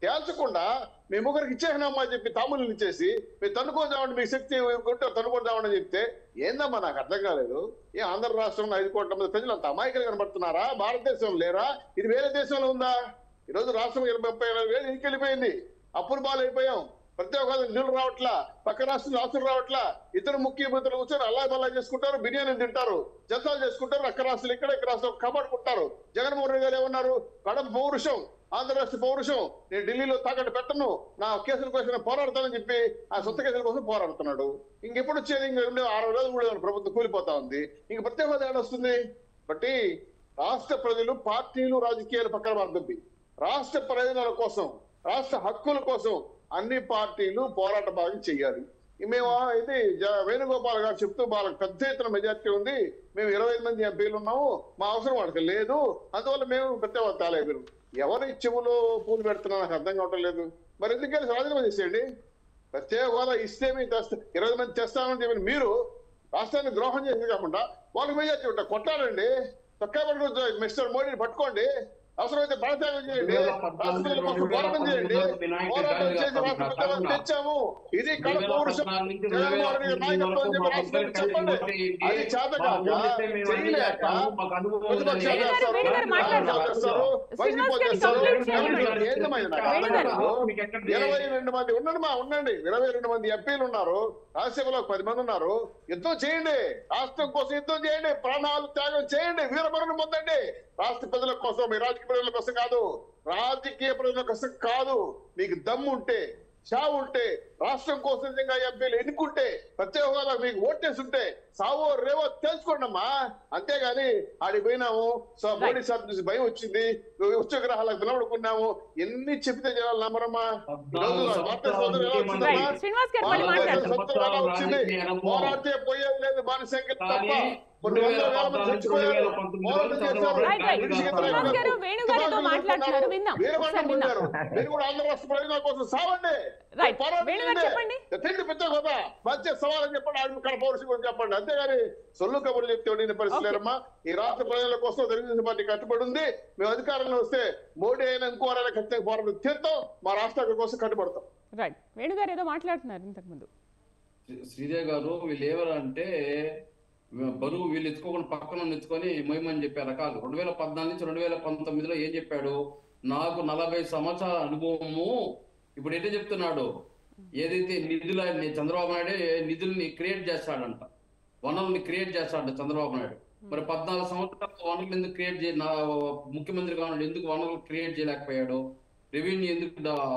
తేల్చకుండా మీ ముగ్గురికి ఇచ్చేసినామా అని చెప్పి తమ్ముళ్ళు ఇచ్చేసి మీరు తనుకోదామని మీ శక్తి ఉంటే తనుకోదామని చెప్తే ఏందమ్మా నాకు అర్థం కాలేదు ఏ ఆంధ్ర రాష్ట్రంలో ఐదు కోట్ల మంది ప్రజలు అంత అమాయకులు కనబడుతున్నారా భారతదేశంలో లేరా ఇది వేరే దేశంలో ఉందా ఈ రోజు రాష్ట్రం ఇరవై ముప్పై వేల వేలు ఇంటికి వెళ్ళిపోయింది అప్పులు బాలైపోయాం ప్రతి ఒక్క నిధులు రావట్లా పక్క రాష్ట్రంలో ఆస్తులు రావట్లా ఇతర ముఖ్యమంత్రులు కూర్చొని అల్లా బల్లా చేసుకుంటారు బిర్యానీ తింటారు జల్సాలు చేసుకుంటారు అక్క రాష్ట్రాలు ఇక్కడ ఇక్కడ రాష్ట్రం కాపాడుకుంటారు జగన్మోహన్ రెడ్డి గారు ఏమన్నారు కడప పౌరుషం ఆంధ్ర రాష్ట్ర పౌరుషం నేను ఢిల్లీలో తాకట్టు పెట్టను నా కేసుల కోసం నేను పోరాడతానని చెప్పి ఆ సొంత కేసుల కోసం పోరాడుతున్నాడు ఇంకెప్పుడు వచ్చేది ఇంక రెండు ఆరు రోజులు కూడా ప్రభుత్వం కూలిపోతా ఉంది ఇంక ప్రత్యేక హోదా ఏడ వస్తుంది బట్టి రాష్ట్ర ప్రజలు పార్టీలు రాజకీయాలు పక్కన పడుతుంది రాష్ట్ర ప్రయోజనాల కోసం రాష్ట్ర హక్కుల కోసం అన్ని పార్టీలు పోరాట భాగం చేయాలి మేము ఇది జ- వేణుగోపాల్ గారు చెప్తూ వాళ్ళకి పెద్ద ఎత్తున మెజార్టీ ఉంది మేము ఇరవై ఐదు మంది ఎంపీలు ఉన్నాము మా అవసరం వాళ్ళకి లేదు అందువల్ల మేము ప్రత్యేక తాలేరు ఎవరి చెవులో పూలు పెడుతున్నా నాకు అర్థం కావటం లేదు మరి ఎందుకంటే రాజీనామా చేసేయండి ప్రత్యేక హోదా ఇస్తే మేము తెస్తా ఇరవై మంది తెస్తామని చెప్పిన మీరు రాష్ట్రాన్ని ద్రోహం చేసి కాకుండా వాళ్ళకి మెజార్టీ ఉంటా కొట్టాలండి తొక్కా పట్టుకోవచ్చు మిస్టర్ మోడీని పట్టుకోండి అవసరమైతే ప్రాణత్యాగం చేయండి రాష్ట్ర ప్రజల కోసం పోరాటం చేయండి పోరాటం చేసి రాష్ట్ర ప్రజలను తెచ్చాము ఇది కళ పౌరుషం జగన్మోహన్ రెడ్డి గారి నాయకత్వం అని చెప్పి రాష్ట్రానికి చెప్పండి అది చేత కాక చేయలేక ప్రతిపక్షాలు వేణు గారు, వేణు గారు మాట్లాడదాం. చేస్తారు, వైసీపీ శ్రీనివాస్ గారిని చేస్తారు. కంప్లైంట్ చేయండి. ఎవరికి ఏందమ్మా ఇది నాకు వేణు అర్థం గారు. కాదు. ఇరవై రెండు మంది ఉండండి మా ఉండండి ఇరవై రెండు మంది ఎంపీలు ఉన్నారు రాజ్యసభలో పది మంది ఉన్నారు యుద్ధం చేయండి రాష్ట్రం కోసం యుద్ధం చేయండి ప్రాణాలు త్యాగం చేయండి వీరమరణం పొందండి రాష్ట్ర ప్రజల కోసం మీ రాజకీయ ప్రజల కోసం కాదు రాజకీయ ప్రజల కోసం కాదు మీకు దమ్ము ఉంటే చావు ఉంటే రాష్ట్రం కోసం నిజంగా ఎంపీలు ఎన్నుకుంటే ప్రత్యేక హోదా మీకు ఓటేసి ఉంటే సావో రేవో తెలుసుకోండి అమ్మా అంతేగాని ఆడికి పోయినాము సో మోడీ సార్ చూసి భయం వచ్చింది ఉచ్చగ్రహాలకు నిలబడుకున్నాము ఎన్ని చెప్తే జనాలు నమ్మరమ్మా ఈ రోజు నా వార్తా సోదరులు ఎలా వచ్చిందమ్మా? రైట్ శ్రీనివాస్ గారు మళ్ళీ వాళ్ళ మాట్లాడదాం సొంతం ఎలా వచ్చింది పోరాడితే పోయేది లేదు బానిసంఖ్య తప్ప కొన్ని వందల వేల మంది చచ్చిపోయారు పోరాటం చేశారు రైట్, రైట్. శ్రీనివాస్ గారు, వేణు గారితో మాట్లాడుతున్నారు. విందాం. వీరమరణం ఒకసారి విందాం. పొందారు. మీరు కూడా ఆంధ్ర రాష్ట్ర ప్రయోజనాల కోసం సావండి రైట్. పోరాటం వేణు గారు చేయండి. చెప్పండి. తిండి పెద్ద కదా మంచి సవాలని చెప్పండి ఆడి ఇక్కడ పౌరుషం గురించి చెప్పండి అంతేగాని సొల్లు కబుర్లు చెప్తే ఉండిన పరిస్థితి ఓకే. లేరమ్మా ఈ రాష్ట్ర ప్రజల కోసం తెలుగుదేశం పార్టీ కట్టుబడి ఉంది మేము అధికారంలో వస్తే మోడీ అయినా ఇంకోరైనా ఖచ్చితంగా పోరాటం తీర్థం మా రాష్ట్ర కోసం కట్టుబడతాం రైట్ వేణు గారు ఏదో మాట్లాడుతున్నారు ఇంతకు ముందు శ్రీదేవి గారు వీళ్ళు ఏమరంటే బరువు వీళ్ళు ఎత్తుకోకుండా పక్కన ఎత్తుకొని మొయ్యమని చెప్పే రకాలు రెండు వేల పద్నాలుగు నుంచి రెండు వేల పంతొమ్మిదిలో ఏం చెప్పాడు నాకు నలభై సంవత్సరాల అనుభవము ఇప్పుడు ఎట్లా చెప్తున్నాడు ఏదైతే నిధుల చంద్రబాబు నాయుడే నిధుల్ని క్రియేట్ చేస్తాడంట వనరుల్ని క్రియేట్ చేస్తాడంట చంద్రబాబు నాయుడు మరి పద్నాలుగు సంవత్సరాలు వనరులు ఎందుకు క్రియేట్ చేయ నా ముఖ్యమంత్రి కావాలి ఎందుకు వనరులు క్రియేట్ చేయలేకపోయాడు రెవెన్యూ ఎందుకు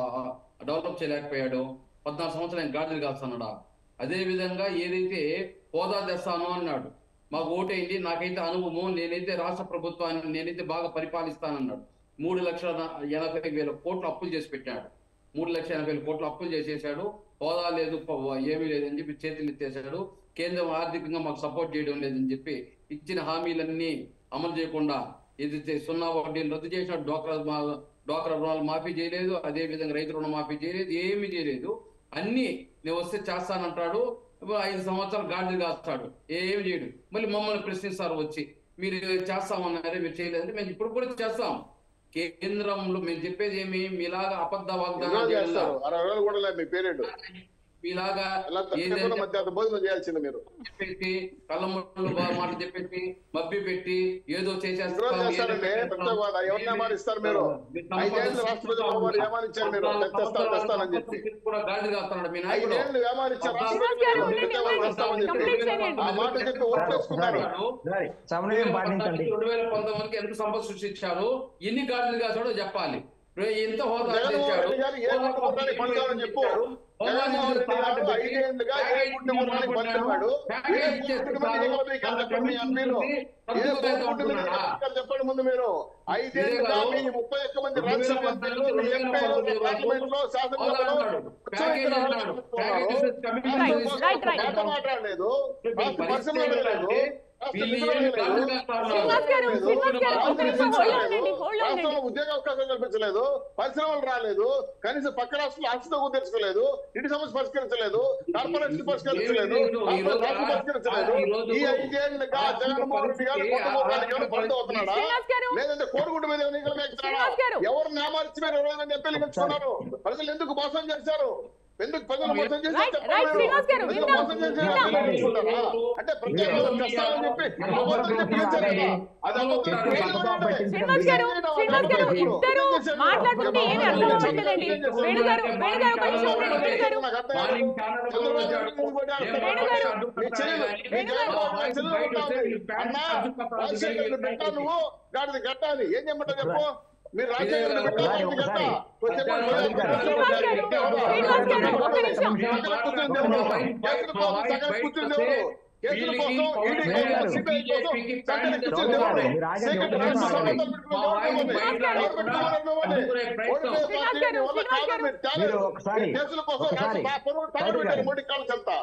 డెవలప్ చేయలేకపోయాడు పద్నాలుగు సంవత్సరాలు గాడిదలు కాస్తున్నాడా అదే విధంగా ఏదైతే హోదా తెస్తాను అన్నాడు మాకు ఓటేయండి నాకైతే అనుభవం నేనైతే రాష్ట్ర ప్రభుత్వాన్ని నేనైతే బాగా పరిపాలిస్తానన్నాడు మూడు లక్షల న- ఎనభై వేల కోట్లు అప్పులు చేసి పెట్టాడు మూడు లక్షల ఎనభై వేల కోట్లు అప్పులు చేసేసాడు హోదా లేదు ప- ఏమీ లేదని చెప్పి చేతులు ఎత్తేసాడు కేంద్రం ఆర్థికంగా మాకు సపోర్ట్ చేయడం లేదని చెప్పి ఇచ్చిన హామీలన్నీ అమలు చేయకుండా ఏదైతే సున్నా వడ్డీలు రద్దు చేసినాడు డోక్రా మా- డోక్రా రుణాలు మాఫీ చేయలేదు అదే విధంగా రైతు రుణ మాఫీ చేయలేదు ఏమీ చేయలేదు అన్ని నేను వస్తే చేస్తానంటాడు ఇప్పుడు ఐదు సంవత్సరాలు గాడిద కాస్తాడు ఏమి చేయడు మళ్ళీ మమ్మల్ని ప్రశ్నిస్తారు వచ్చి మీరు చేస్తామన్నారే మీరు చేయలేదంటే మేము ఇప్పుడు కూడా చేస్తాం కేంద్రంలో మేము చెప్పేది ఏమి మీలాగా అబద్ధ ఎన్నో వాగ్దానాలు చేయడం చేస్తారు అరవై వేలు కూడా లేదు మీ పేరేడు మీలాగా ఎలా తప్పకుండా ఏదైతే మధ్యాహ్నం భోజనం చేయాల్సింది మీరు చెప్పేసి కళ్ళముళ్ళు మాట చెప్పేసి మబ్బి పెట్టి ఏదో రోజు చేసేస్తాం చేస్తారండి ప్రతి ఒక్క ఎవరిని ఏమానిస్తారు మీరు ఐదేళ్ళు రాష్ట్ర ప్రజలు మమ్మల్ని ఏమానిచ్చారు మీరు తెస్తాను తెస్తానని చెప్పి కూడా గాడి కాస్తున్నాడు మీ నాయకుడు ఐదేళ్ళు ఏమానిచ్చారు రాష్ట్ర శ్రీనివాస్ గారు ప్రజలు ఉండండి, తెస్తామని ఉండండి. తెస్తామని చెప్పి కంప్లీట్ చేయండి. ఆ మాట చెప్పి ఓట్లేసుకున్నారు సరే, సమన్వయం పాటించండి రెండు వేల పంతొమ్మిదికి ఎంత సంపద సృష్టించారు ఎన్ని గాడులు కాసాడో చెప్పాలి ఎంత హోదా జగన్మోహన్ తెచ్చాడు రెడ్డి గారు ఏ గుంట గుర్రానికి పడతామని చెప్పు జగన్మోహన్ రెడ్డి గారు ఐదేళ్లుగా ఏ గుంట గుర్రానికి పడుతున్నాడు ఏ గుంట మంది ఎగరబోయి చెప్పండి మీ ఎంపీలు ఏ గుంట మంది ఎగరబోయి చెప్పండి ముందు మీరు ఐదేళ్లుగా మీ ముప్పై ఒక్క మంది రాజ్యసభ ఎంపీలు మీ ఎంపీలు పార్లమెంట్ లో శాసనసభలో ప్యాకేజ్ అన్నాడు ప్యాకేజ్ Right, right, right. మాట మాట్లాడలేదు రాష్ట్ర పరిశ్రమలు లేదు రాష్ట్ర శ్రీనివాస్ గారు, శ్రీనివాస్ గారు, ఒక్క నిమిషం hold లో ఉండండి, hold లో ఉండండి. రాష్ట్రంలో ఉద్యోగ అవకాశాలు కల్పించలేదు పరిశ్రమలు రాలేదు కనీసం పక్క రాష్ట్రంలో ఆస్తితో తెచ్చుకోలేదు ఇంటి సమస్య పరిష్కరించలేదు కార్పొరేషన్ పరిష్కరించలేదు ఈ రోజు- రాష్ట్రం పరిష్కరించలేదు ఈ రోజు- ఈ ఐదేళ్లుగా జగన్మోహన్ రెడ్డి గారు కొత్త మూలానికి ఏమైనా బంద్ అవుతున్నాడా శ్రీనివాస్ గారు లేదంటే కోడిగుడ్డు మీద ఎన్నికలు వేస్తారా శ్రీనివాస్ గారు. ఎవరు నామార్చి మీరు ఇరవై మంది ఎంపీలు గెలుచుకున్నారు ప్రజలు ఎందుకు మోసం చేశారు ఎందుకు ప్రజలు మోసం చేశారు రైట్, చెప్పండి రైట్, మీరు. శ్రీనివాస్ గారు, ప్రజలు విందాం, మోసం చేశారు విందాం. ఎంపీలు గెలుచుకుంటారా? అంటే ప్రత్యేక హోదా కష్టాలని చెప్పి అబద్ధాలు చెప్పి గెలిచారు కదా. అది అబద్ధం. శ్రీనివాస్ గారు శ్రీనివాస్ గారు ఇద్దరు మాట్లాడుతుంటే ఏమి అర్థం అవ్వట్లేదండి వేణు గారు వేణు గారు ఒక నిమిషం ఉండండి, వేణు గారు మార్నింగ్ ఛానల్ లో వచ్చాడు. వేణు గారు, మీ చెల్లెలు, మీ వేణు గారు. చెల్లెలు, మీ చెల్లెలు ఉంటావు. అన్నా, రాజశేఖర్ బిడ్డ నువ్వు గాడిది గట్ట అని ఏం చెప్పంటావు చెప్పు మీరు రాజశేఖర్ బిడ్డ గాడిది గట్ట వచ్చే శ్రీనివాస్ గారు, శ్రీనివాస్ గారు, ఒక్క నిమిషం. సకల కూర్చుని దేవుడు. కేసుల కోసం సకల కూర్చుని దేవుడు. కేసుల కోసం, ఈడీ కోసం, సిబిఐ కోసం సకల కూర్చుని దేవుడు. సీక్రెట్ రాష్ట్ర సంబంధాలు పెట్టుకుని దేవుడు మిమ్మల్ని. ఎవరు పెట్టుకున్నారు మిమ్మల్ని? ఓడిపోయే శ్రీనివాస్ పార్టీ గారు, వల్ల శ్రీనివాస్ కాదు గారు. మీరు తేలేదు. మీరు ఒకసారి, కేసుల కోసం ఒకసారి. రాష్ట్ర పొరుగు తగలు పెట్టారు మోడీ కాళ్ళు చెప్తా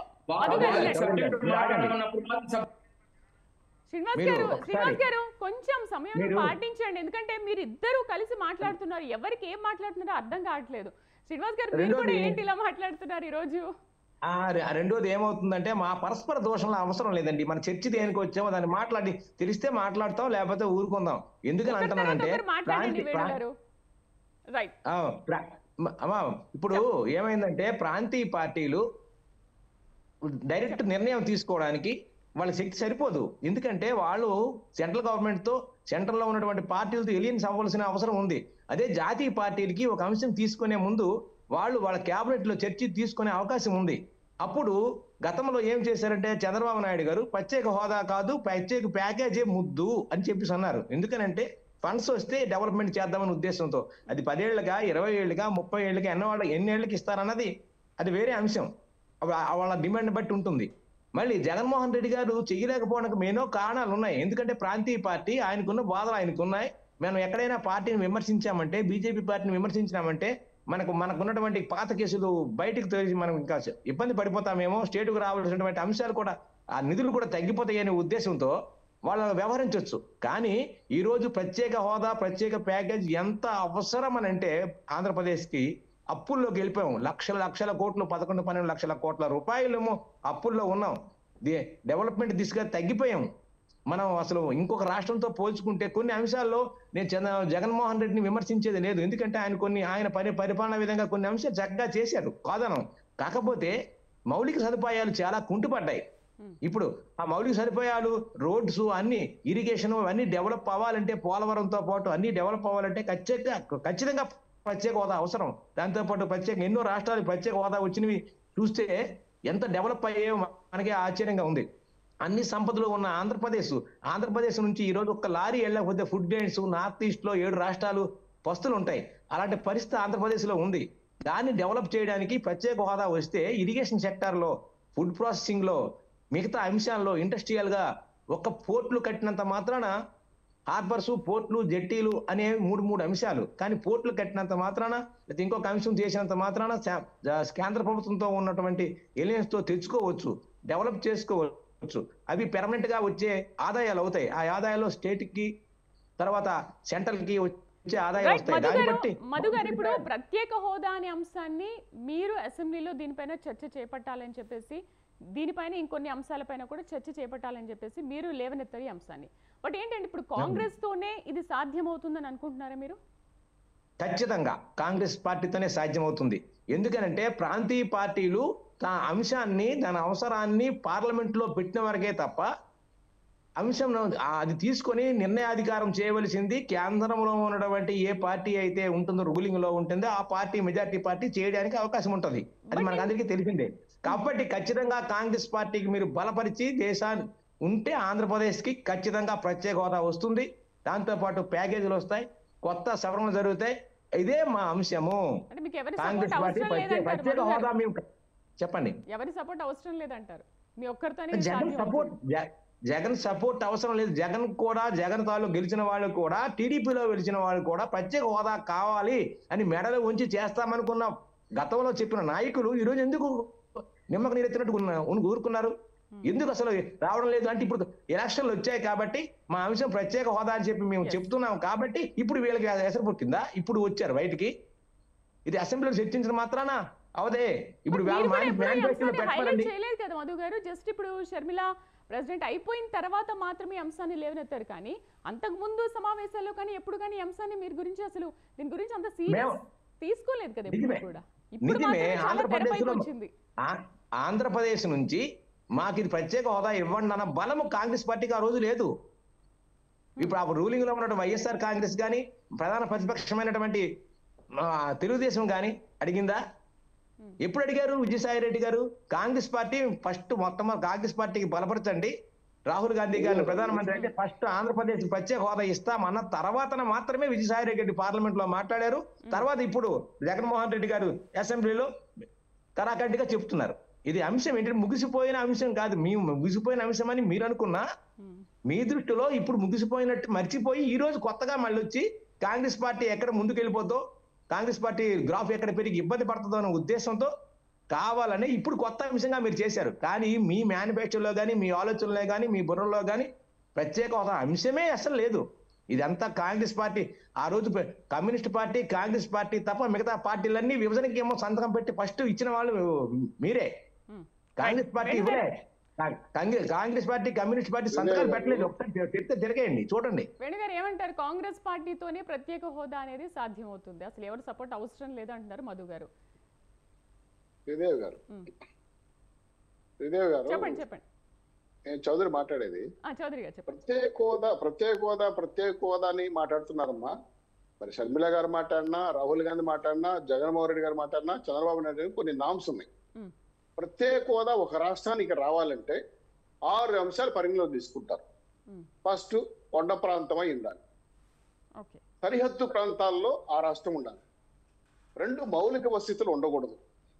శ్రీనివాస్ మీరు గారు ఒకసారి- శ్రీనివాస్ గారు కొంచెం సమయం మీరు- పాటించండి ఎందుకంటే మీరు ఇద్దరు కలిసి మాట్లాడుతున్నారు ఎవరికి ఏం మాట్లాడుతున్నారో అర్థం కావట్లేదు శ్రీనివాస్ గారు మీరు కూడా రెండోది- ఏంటి ఇలా మాట్లాడుతున్నారు ఈ రోజు ఆ రె- రెండోది ఏమవుతుందంటే మా పరస్పర దోషంలో అవసరం లేదండి మన చర్చి దేనికి వచ్చామో దాన్ని మాట్లాడి తెలిస్తే మాట్లాడతాం లేకపోతే ఊరుకుందాం ఎందుకని ఒకరి తర్వాత అంటున్నానంటే ఒకరు మాట్లాడండి ప్రాంతీ- వేణు ప్రా- గారు రైట్ ఆ, ప్రా- మ- అమ్మా ఇప్పుడు ఏమైందంటే ప్రాంతీయ పార్టీలు డైరెక్ట్ నిర్ణయం తీసుకోవడానికి వాళ్ళ శక్తి సరిపోదు ఎందుకంటే వాళ్ళు సెంట్రల్ గవర్నమెంట్ తో సెంట్రల్ లో ఉన్నటువంటి పార్టీలతో ఎలియన్స్ అవ్వాల్సిన అవసరం ఉంది అదే జాతీయ పార్టీలకి ఒక అంశం తీసుకునే ముందు వాళ్ళు వాళ్ళ కేబినెట్ లో చర్చ తీసుకునే అవకాశం ఉంది అప్పుడు గతంలో ఏం చేశారంటే చంద్రబాబు నాయుడు గారు ప్రత్యేక హోదా కాదు ప్రత్యేక ప్యాకేజే ముద్దు అని చెప్పేసి అన్నారు ఎందుకనంటే ఫండ్స్ వస్తే డెవలప్మెంట్ చేద్దామనే ఉద్దేశంతో అది పదేళ్లుగా ఇరవై ఏళ్ళుగా ముప్పై ఏళ్ళుగా ఎన్న వాళ్ళ ఎన్ని ఏళ్ళకి ఇస్తారన్నది అది వేరే అంశం అవి ఆ- వాళ్ళ డిమాండ్ బట్టి ఉంటుంది మళ్ళీ జగన్మోహన్ రెడ్డి గారు చేయలేకపోవడానికి మేనో కారణాలు ఉన్నాయి ఎందుకంటే ప్రాంతీయ పార్టీ ఆయనకున్న బాధలు ఆయనకు ఉన్నాయి మనం ఎక్కడైనా పార్టీని విమర్శించామంటే బీజేపీ పార్టీని విమర్శించినామంటే మనకు మనకు ఉన్నటువంటి పాత కేసులు బయటకు తెలిసి మనం ఇంకా ఇబ్బంది పడిపోతామేమో స్టేట్కు రావాల్సినటువంటి అంశాలు కూడా ఆ నిధులు కూడా తగ్గిపోతాయనే ఉద్దేశంతో వాళ్ళు వ్యవహరించవచ్చు కానీ ఈ రోజు ప్రత్యేక హోదా ప్రత్యేక ప్యాకేజ్ ఎంత అవసరం అని అంటే ఆంధ్రప్రదేశ్ కి అప్పుల్లోకి వెళ్ళిపోయాం లక్షల లక్షల కోట్లు పదకొండు పన్నెండు లక్షల కోట్ల రూపాయలేమో అప్పుల్లో ఉన్నాం ది- డెవలప్మెంట్ దిశగా తగ్గిపోయాం మనం అసలు ఇంకొక రాష్ట్రంతో పోల్చుకుంటే కొన్ని అంశాల్లో నేను చంద్ర జగన్మోహన్ రెడ్డిని విమర్శించేది లేదు ఎందుకంటే ఆయన కొన్ని ఆయన పరి పరిపాలన విధంగా కొన్ని అంశాలు చక్కగా చేశారు కాదనం కాకపోతే మౌలిక సదుపాయాలు చాలా కుంటుపడ్డాయి ఇప్పుడు ఆ మౌలిక సదుపాయాలు రోడ్స్ అన్ని ఇరిగేషన్ అన్ని డెవలప్ అవ్వాలంటే పోలవరంతో పాటు అన్ని డెవలప్ అవ్వాలంటే ఖచ్చితంగా ఖచ్చితంగా ప్రత్యేక హోదా అవసరం దాంతో పాటు ప్రత్యేక ఎన్నో రాష్ట్రాలు ప్రత్యేక హోదా వచ్చినవి చూస్తే ఎంత డెవలప్ అయ్యాయో మనకి ఆశ్చర్యంగా ఉంది అన్ని సంపదలు ఉన్న ఆంధ్రప్రదేశ్ ఆంధ్రప్రదేశ్ నుంచి ఈ రోజు ఒక్క లారీ వెళ్ళకపోతే ఫుడ్ గ్రెయిన్స్ నార్త్ ఈస్ట్ లో ఏడు రాష్ట్రాలు పస్తులు ఉంటాయి అలాంటి పరిస్థితి ఆంధ్రప్రదేశ్ లో ఉంది దాన్ని డెవలప్ చేయడానికి ప్రత్యేక హోదా వస్తే ఇరిగేషన్ సెక్టార్ లో ఫుడ్ ప్రాసెసింగ్ లో మిగతా అంశాల్లో ఇండస్ట్రియల్ గా ఒక్క పోర్ట్లు కట్టినంత మాత్రాన హార్బర్స్ పోర్ట్లు జెట్టీలు అనేవి మూడు మూడు అంశాలు కానీ పోర్ట్లు కట్టినంత మాత్రాన లేదా ఇంకొక అంశం చేసినంత మాత్రాన శా- జా- కేంద్ర ప్రభుత్వంతో ఉన్నటువంటి ఎలియన్స్ తో తెచ్చుకోవచ్చు డెవలప్ చేసుకోవచ్చు అవి పెర్మనెంట్ గా వచ్చే ఆదాయాలు అవుతాయి ఆ ఆదాయాలు స్టేట్ కి తర్వాత సెంట్రల్ కి వచ్చే ఆదాయాలు రైట్ వస్తాయి మధు దాన్ని గారు బట్టి మధు గారు ఇప్పుడు ప్రత్యేక హోదా అనే అంశాన్ని మీరు అసెంబ్లీలో దీనిపైన చర్చ చేపట్టాలని చెప్పేసి దీనిపైన ఇంకొన్ని అంశాలపైన కూడా చర్చ చేపట్టాలని చెప్పేసి మీరు లేవనెత్తారు ఈ అంశాన్ని బట్ ఏంటంటే ఇప్పుడు కాంగ్రెస్ తోనే ఇది సాధ్యమవుతుందని అనుకుంటున్నారా మీరు ఖచ్చితంగా కాంగ్రెస్ పార్టీతోనే సాధ్యమవుతుంది ఎందుకనంటే ప్రాంతీయ పార్టీలు తన అంశాన్ని దాని అవసరాన్ని పార్లమెంట్ లో పెట్టిన వరకే తప్ప అంశం అది తీసుకొని నిర్ణయాధికారం చేయవలసింది కేంద్రంలో ఉన్నటువంటి ఏ పార్టీ అయితే ఉంటుందో రూలింగ్ లో ఉంటుందో ఆ పార్టీ మెజార్టీ పార్టీ చేయడానికి అవకాశం ఉంటుంది అది మనకు అందరికీ తెలిసిందే కాబట్టి ఖచ్చితంగా కాంగ్రెస్ పార్టీకి మీరు బలపరిచి దేశాన్ని ఉంటే ఆంధ్రప్రదేశ్ కి ఖచ్చితంగా ప్రత్యేక హోదా వస్తుంది దాంతో పాటు ప్యాకేజీలు వస్తాయి కొత్త సవరణలు జరుగుతాయి ఇదే మా అంశము అంటే మీకు ఎవరి కాంగ్రెస్ సపోర్ట్ పార్టీ అవసరం ప్రత్యేక లేదంటారు ప్రత్యేక మధు హోదా గారు. మేము చెప్పండి ఎవరి సపోర్ట్ అవసరం లేదంటారు మీ ఒక్కరితోనే ఇది జగన్ సాధ్యం సపోర్ట్ అవుతుంది. జ- జగన్ సపోర్ట్ అవసరం లేదు జగన్ కూడా జగన్ తాలూ గెలిచిన వాళ్ళు కూడా టీడీపీలో గెలిచిన వాళ్ళు కూడా ప్రత్యేక హోదా కావాలి అని మెడలు ఉంచి చేస్తామనుకున్న గతంలో చెప్పిన నాయకులు ఈ రోజు ఎందుకు నిమ్మక నీరెత్తినట్టు ఉన్న- ఉన్- ఊరుకున్నారు ఎందుకు అసలు రావడం లేదు అంటే ఇప్పుడు ఎలక్షన్లు వచ్చాయి కాబట్టి మా అంశం ప్రత్యేక హోదా అని చెప్పి మేము Yes. చెప్తున్నాం కాబట్టి ఇప్పుడు వీళ్ళకి ఎసరు పుట్టిందా ఇప్పుడు వచ్చారు బయటికి ఇది అసెంబ్లీలో చర్చించిన మాత్రాన అవదే ఇప్పుడు But వాళ్ళ మీరు కూడా ఎప్పుడూ ఈ మేనిఫెస్టోలో అంశాన్ని highlight పెట్టమనండి చేయలేదు కదా మధు గారు జస్ట్ ఇప్పుడు షర్మిల ప్రెసిడెంట్ అయిపోయిన తర్వాత మాత్రమే ఈ అంశాన్ని లేవనెత్తారు కానీ అంతకు ముందు సమావేశాల్లో కానీ ఎప్పుడు కానీ ఈ అంశాన్ని మీరు గురించి అసలు దీని గురించి అంత సీరియస్ మేము- తీసుకోలేదు కదా ఎప్పుడు నిజమే కూడా ఇప్పుడు నిజమే మాత్రమే చాలా ఆంధ్రప్రదేశ్ తెరపైకి లో వచ్చింది ఆ- ఆంధ్రప్రదేశ్ నుంచి మాకు ఇది ప్రత్యేక హోదా ఇవ్వండి అన్న బలము కాంగ్రెస్ పార్టీకి ఆ రోజు లేదు ఇప్పుడు ఆ రూలింగ్ లో ఉన్నటువంటి వైఎస్ఆర్ కాంగ్రెస్ కానీ ప్రధాన ప్రతిపక్షమైనటువంటి ఆ, తెలుగుదేశం కానీ అడిగిందా ఎప్పుడు అడిగారు విజయసాయి రెడ్డి గారు కాంగ్రెస్ పార్టీ ఫస్ట్ మొత్తం కాంగ్రెస్ పార్టీకి బలపరచండి రాహుల్ గాంధీ గారిని ప్రధానమంత్రి అయితే ఫస్ట్ ఆంధ్రప్రదేశ్ ప్రత్యేక హోదా ఇస్తామన్న తర్వాతన మాత్రమే విజయసాయి రెడ్డి పార్లమెంట్ లో మాట్లాడారు తర్వాత ఇప్పుడు జగన్మోహన్ రెడ్డి గారు అసెంబ్లీలో కరాఖండిగా చెప్తున్నారు ఇది అంశం ఏంటంటే ముగిసిపోయిన అంశం కాదు మీ ముగిసిపోయిన అంశం అని మీరు అనుకున్నా ఉమ్. మీ దృష్టిలో ఇప్పుడు ముగిసిపోయినట్టు మర్చిపోయి ఈ రోజు కొత్తగా మళ్ళీ వచ్చి కాంగ్రెస్ పార్టీ ఎక్కడ ముందుకు వెళ్ళిపోతో కాంగ్రెస్ పార్టీ గ్రాఫ్ ఎక్కడ పెరిగి ఇబ్బంది పడుతుందో అనే ఉద్దేశంతో కావాలని ఇప్పుడు కొత్త అంశంగా మీరు చేశారు కానీ మీ మేనిఫెస్టోలో కానీ మీ ఆలోచనలో కానీ మీ బుర్రలో కానీ ప్రత్యేక ఒక అంశమే అసలు లేదు ఇదంతా కాంగ్రెస్ పార్టీ ఆ రోజు పె- కమ్యూనిస్ట్ పార్టీ కాంగ్రెస్ పార్టీ తప్ప మిగతా పార్టీలన్నీ విభజనకి ఏమో సంతకం పెట్టి ఫస్ట్ ఇచ్చిన వాళ్ళు మీరే ఉమ్. కాంగ్రెస్ పార్టీ ఇవ్వలే కా- Congress Congress party communist party సంతకాలు పెట్టలేదు ఒకసారి తిరిగితే తిరగేయండి చూడండి వేణుగారు ఏమంటారు కాంగ్రెస్ పార్టీతోనే ప్రత్యేక హోదా అనేది సాధ్యమవుతుంది అసలు ఎవరు సపోర్ట్ అవసరం లేదంటున్నారు మధు గారు శ్రీదేవి గారు ఉమ్. శ్రీదేవి గారు చెప్పండి చెప్పండి నేను చౌదరి మాట్లాడేది ఆ చౌదరి గారు చెప్పండి ప్రత్యేక హోదా ప్రత్యేక హోదా ప్రత్యేక హోదా అని మాట్లాడుతున్నారమ్మా మరి షర్మిల గారు మాట్లాడినా రాహుల్ గాంధీ మాట్లాడినా జగన్మోహన్ రెడ్డి గారు మాట్లాడినా చంద్రబాబు నాయుడు గారు కొన్ని నామ్స్ ఉన్నాయి ఉమ్. ప్రత్యేక హోదా ఒక రాష్ట్రానికి రావాలంటే ఆరు అంశాలు పరిగణలో తీసుకుంటారు ఉమ్. ఫస్ట్ కొండ ప్రాంతమై ఉండాలి ఓకే సరిహద్దు ప్రాంతాల్లో ఆ రాష్ట్రం ఉండాలి రెండు మౌలిక వసతులు ఉండకూడదు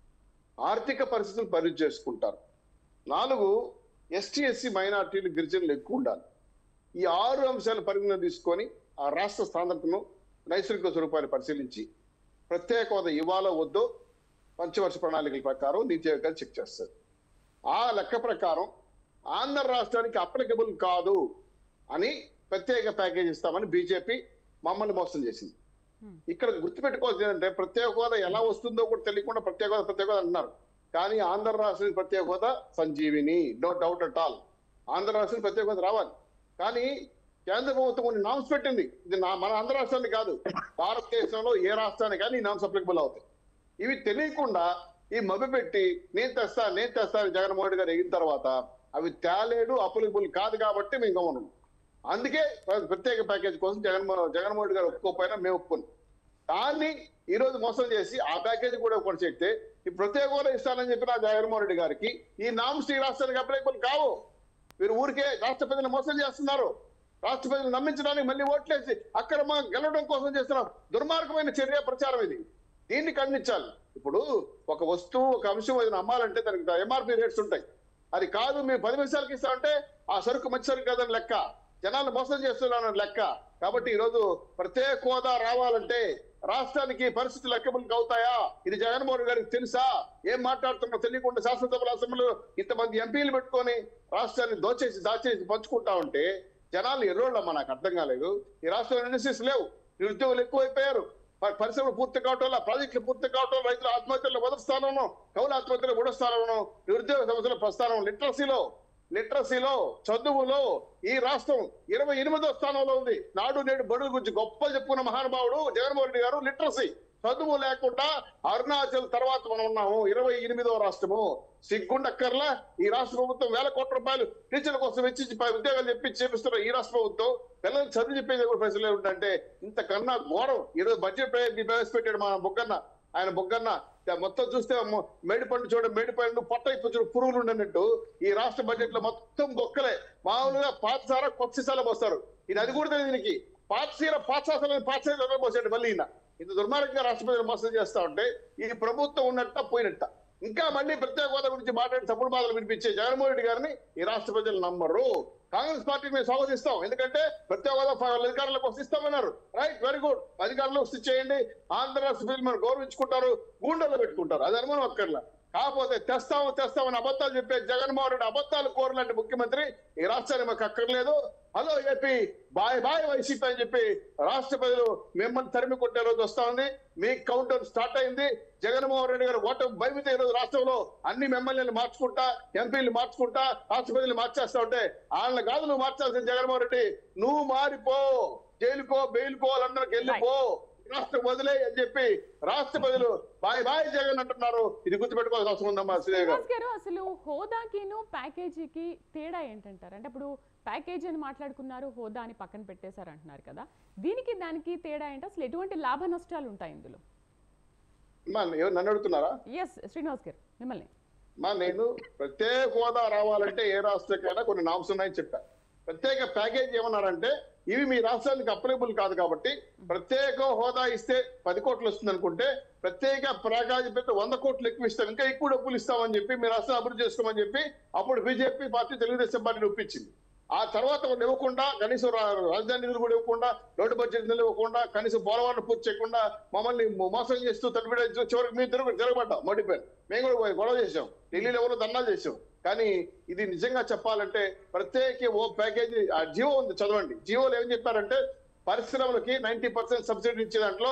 ఆర్థిక పరిస్థితులు పరిధి చేసుకుంటారు నాలుగు ఎస్టీ ఎస్సీ మైనార్టీలు గిరిజనులు ఎక్కువ ఉండాలి ఈ ఆరు అంశాలు పరిగణన తీసుకొని ఆ రాష్ట్ర సాంద్రతను నైసర్గిక స్వరూపాన్ని పరిశీలించి ప్రత్యేక హోదా ఇవ్వాలో వద్దో పంచవర్ష ప్రణాళికల ప్రకారం నీతి ఆయోగ్ గారు చెక్ చేస్తారు ఆ లెక్క ప్రకారం ఆంధ్ర రాష్ట్రానికి అప్లికబుల్ కాదు అని ప్రత్యేక ప్యాకేజ్ ఇస్తామని బీజేపీ మమ్మల్ని మోసం చేసింది Hmm. ఇక్కడ గుర్తుపెట్టుకోవాల్సింది ఏంటంటే ప్రత్యేక హోదా ఎలా వస్తుందో కూడా తెలియకుండా ప్రత్యేక హోదా ప్రత్యేక హోదా అంటున్నారు కానీ ఆంధ్ర రాష్ట్రానికి ప్రత్యేక హోదా సంజీవిని no doubt at all Andhra రాష్ట్రానికి ప్రత్యేక హోదా రావాలి కానీ కేంద్ర ప్రభుత్వం కొన్ని నామ్స్ పెట్టింది ఇది నా మన ఆంధ్ర రాష్ట్రానికి కాదు భారతదేశంలో ఏ రాష్ట్రానికి కానీ ఈ నామ్స్ అప్లికబుల్ అవుతాయి ఇవి తెలియకుండా ఈ మభ్య పెట్టి నేను తెస్తా నేను తెస్తా అని జగన్మోహన్ రెడ్డి గారు ఎగిన తర్వాత అవి తేలేడు అప్లికబుల్ కాదు కాబట్టి మేము గమనం అందుకే ప్ర- ప్రత్యేక ప్యాకేజ్ కోసం జగన్మోహన్ జగన్మోహన్ రెడ్డి గారు ఒప్పుకోకపోయినా మేము ఒప్పుకోను దాన్ని ఈ రోజు మోసం చేసి ఆ ప్యాకేజ్ కూడా కొనసాగితే ఈ ప్రత్యేక హోదా ఇస్తానని చెప్పిన జగన్మోహన్ రెడ్డి గారికి ఈ నామ్స్ ఈ రాష్ట్రానికి అప్లికబుల్ కావు మీరు ఊరికే రాష్ట్ర ప్రజలు మోసం చేస్తున్నారు రాష్ట్ర ప్రజలు నమ్మించడానికి మళ్ళీ ఓట్లేసి అక్రమ గెలవడం కోసం చేస్తున్న దుర్మార్గమైన చర్య ప్రచారం ఇది దీన్ని ఖండించాలి ఇప్పుడు ఒక వస్తువు ఒక అంశం ఏదైనా అమ్మాలంటే దానికి ఎంఆర్పి రేట్స్ ఉంటాయి అది కాదు మీరు పది నిమిషాలకి ఇస్తామంటే ఆ సరుకు మంచి సరుకు కాదని లెక్క జనాలు మోసం చేస్తున్నారని లెక్క కాబట్టి ఈరోజు ప్రత్యేక హోదా రావాలంటే రాష్ట్రానికి పరిస్థితులు ఎక్కబుల్కి అవుతాయా ఇది జగన్మోహన్ రెడ్డి గారికి తెలుసా ఏం మాట్లాడుతున్నా తెలియకుండా శాసనసభల అసెంబ్లీలో ఇంతమంది ఎంపీలు పెట్టుకొని రాష్ట్రాన్ని దోచేసి దాచేసి పంచుకుంటా ఉంటే జనాలు ఎర్రోళ్ళమ్మా నాకు అర్థం కాలేదు ఈ రాష్ట్రంలో ఇండస్ట్రీస్ లేవు నిరుద్యోగులు ఎక్కువైపోయారు ప- పరిశ్రమలు పూర్తి కావటం వల్ల ప్రాజెక్టులు పూర్తి కావటం వల్ల రైతుల ఆత్మహత్యలు మొదటి స్థానంలో కౌల ఆత్మహత్యలు మూడో స్థానంలో నిరుద్యోగ సమస్యల ప్రస్థానం లిటరసీలో లిటరసీలో చదువులో ఈ రాష్ట్రం ఇరవై ఎనిమిదో స్థానంలో ఉంది నాడు నేడు బడుగు గురించి గొప్ప చెప్పుకున్న మహానుభావుడు జగన్మోహన్ రెడ్డి గారు లిటరసీ చదువు లేకుండా అరుణాచల్ తర్వాత మనం ఉన్నాము ఇరవై ఎనిమిదో రాష్ట్రము సిగ్గుండక్కర్లా ఈ రాష్ట్ర ప్రభుత్వం వేల కోట్ల రూపాయలు టీచర్ల కోసం వెచ్చించి ప- ఉద్యోగాలు చెప్పి చేపిస్తున్న ఈ రాష్ట్ర ప్రభుత్వం పిల్లలు చదువు చెప్పేది కూడా ప్రశ్నలు ఏమిటంటే ఇంతకన్నా ఘోరం ఈరోజు బడ్జెట్ ప్రవే- ప్రవేశపెట్టాడు మన బొగ్గన్న ఆయన బొగ్గన్న ఇక మొత్తం చూస్తే మ- మేడిపండు చూడ మేడిపండు పొట్ట ఇప్పు చూడు పురుగులు ఉండనట్టు ఈ రాష్ట్ర బడ్జెట్ లో మొత్తం బొక్కలే మామూలుగా పాతసార కొత్త సీసాలు పోస్తారు ఇది అది కూడా తెలియదు దీనికి పాత సీర పాతసాసాలని పాతసాల పోసాడు మళ్ళీ ఈయన ఇంత దుర్మార్గంగా రాష్ట్ర ప్రజలు మోసం చేస్తా ఉంటే ఈ ప్రభుత్వం ఉన్నట్ట పోయినట్ట ఇంకా మళ్ళీ ప్రత్యేక హోదా గురించి మాట్లాడి తప్పుడు బాధలు వినిపించే జగన్మోహన్ రెడ్డి గారిని ఈ రాష్ట్ర ప్రజలు నమ్మరు కాంగ్రెస్ పార్టీకి మేము స్వాగతిస్తాం ఎందుకంటే ప్రత్యేక హోదా ఫ- అధికారులకు వస్తే ఇస్తామన్నారు రైట్ వెరీ గుడ్ అధికారులకు వస్తే చేయండి ఆంధ్ర రాష్ట్ర ప్రజలు మనం గౌరవించుకుంటారు గూండల్లో పెట్టుకుంటారు అది అనుమానం అక్కర్లా కాకపోతే తెస్తాము తెస్తామని అబద్ధాలు చెప్పే జగన్మోహన్ రెడ్డి అబద్ధాలు కోరలాంటి ముఖ్యమంత్రి ఈ రాష్ట్రానికి మాకు అక్కర్లేదు hello AP bye bye YCP అని చెప్పి రాష్ట్ర ప్రజలు మిమ్మల్ని తరిమి కొట్టే రోజు వస్తా ఉంది మీ కౌంటర్ స్టార్ట్ అయింది జగన్మోహన్ రెడ్డి గారు ఓటమి భయమితే ఈ రోజు రాష్ట్రంలో అన్ని ఎమ్మెల్యేలు మార్చుకుంటా ఎంపీలు మార్చుకుంటా రాష్ట్ర ప్రజలు మార్చేస్తా ఉంటే వాళ్ళని కాదు నువ్వు మార్చాల్సిన జగన్మోహన్ రెడ్డి నువ్వు మారిపో జైలుకో బెయిల్కో వాళ్ళందరికి వెళ్ళిపో రాష్ట్రం వదిలే అని చెప్పి రాష్ట్ర ప్రజలు బాయ్ బాయ్ జగన్ అంటున్నారు ఇది గుర్తుపెట్టుకోవాల్సిన అవసరం ఉందమ్మా శ్రీదేవి గారు శ్రీనివాస్ గారు అసలు హోదాకిను ప్యాకేజీకి తేడా ఏంటంటారు అంటే ఇప్పుడు ప్యాకేజీ అని మాట్లాడుకున్నారు హోదా అని పక్కన పెట్టేశారు అంటున్నారు కదా దీనికి దానికి తేడా ఏంటి అసలు ఎటువంటి లాభ నష్టాలు ఉంటాయి ఇందులో అమ్మా, ఎవరు నన్ను అడుగుతున్నారా ఎస్ శ్రీనివాస్ గారు మిమ్మల్ని మా నేను ప్రత్యేక హోదా రావాలంటే ఏ రాష్ట్రకైనా కొన్ని నామ్స్ ఉన్నాయని చెప్పాను ప్రత్యేక ప్యాకేజ్ ఏమన్నారంటే ఇవి మీ రాష్ట్రానికి అప్లికబుల్ కాదు కాబట్టి ప్రత్యేక హోదా ఇస్తే పది కోట్లు వస్తుంది అనుకుంటే ప్రత్యేక ప్యాకేజ్ పెట్టి వంద కోట్లు ఎక్కువ ఇస్తాం ఇంకా ఎక్కువ డబ్బులు ఇస్తామని చెప్పి మీ రాష్ట్రం అభివృద్ధి చేసుకోమని చెప్పి అప్పుడు బీజేపీ పార్టీ తెలుగుదేశం పార్టీని ఒప్పించింది ఆ తర్వాత వాళ్ళు ఇవ్వకుండా కనీసం రా- రాజధాని నిధులు కూడా ఇవ్వకుండా రోడ్డు బడ్జెట్ నిధులు ఇవ్వకుండా కనీసం పోలవరం పూర్తి చేయకుండా మమ్మల్ని మో- మోసం చేస్తూ తడిపిడ చివరికి మేము తిరుగు తిరగబడ్డాం మోడీపేరు మేము కూడా పోయి గొడవ చేసాం ఢిల్లీలో ఎవరు ధర్నాలు చేసాం కానీ ఇది నిజంగా చెప్పాలంటే ప్రత్యేక ఓ ప్యాకేజీ ఆ జియో ఉంది చదవండి జియోలో ఏం చెప్పారంటే పరిశ్రమలకి నైన్టీ పర్సెంట్ సబ్సిడీ ఇచ్చే దాంట్లో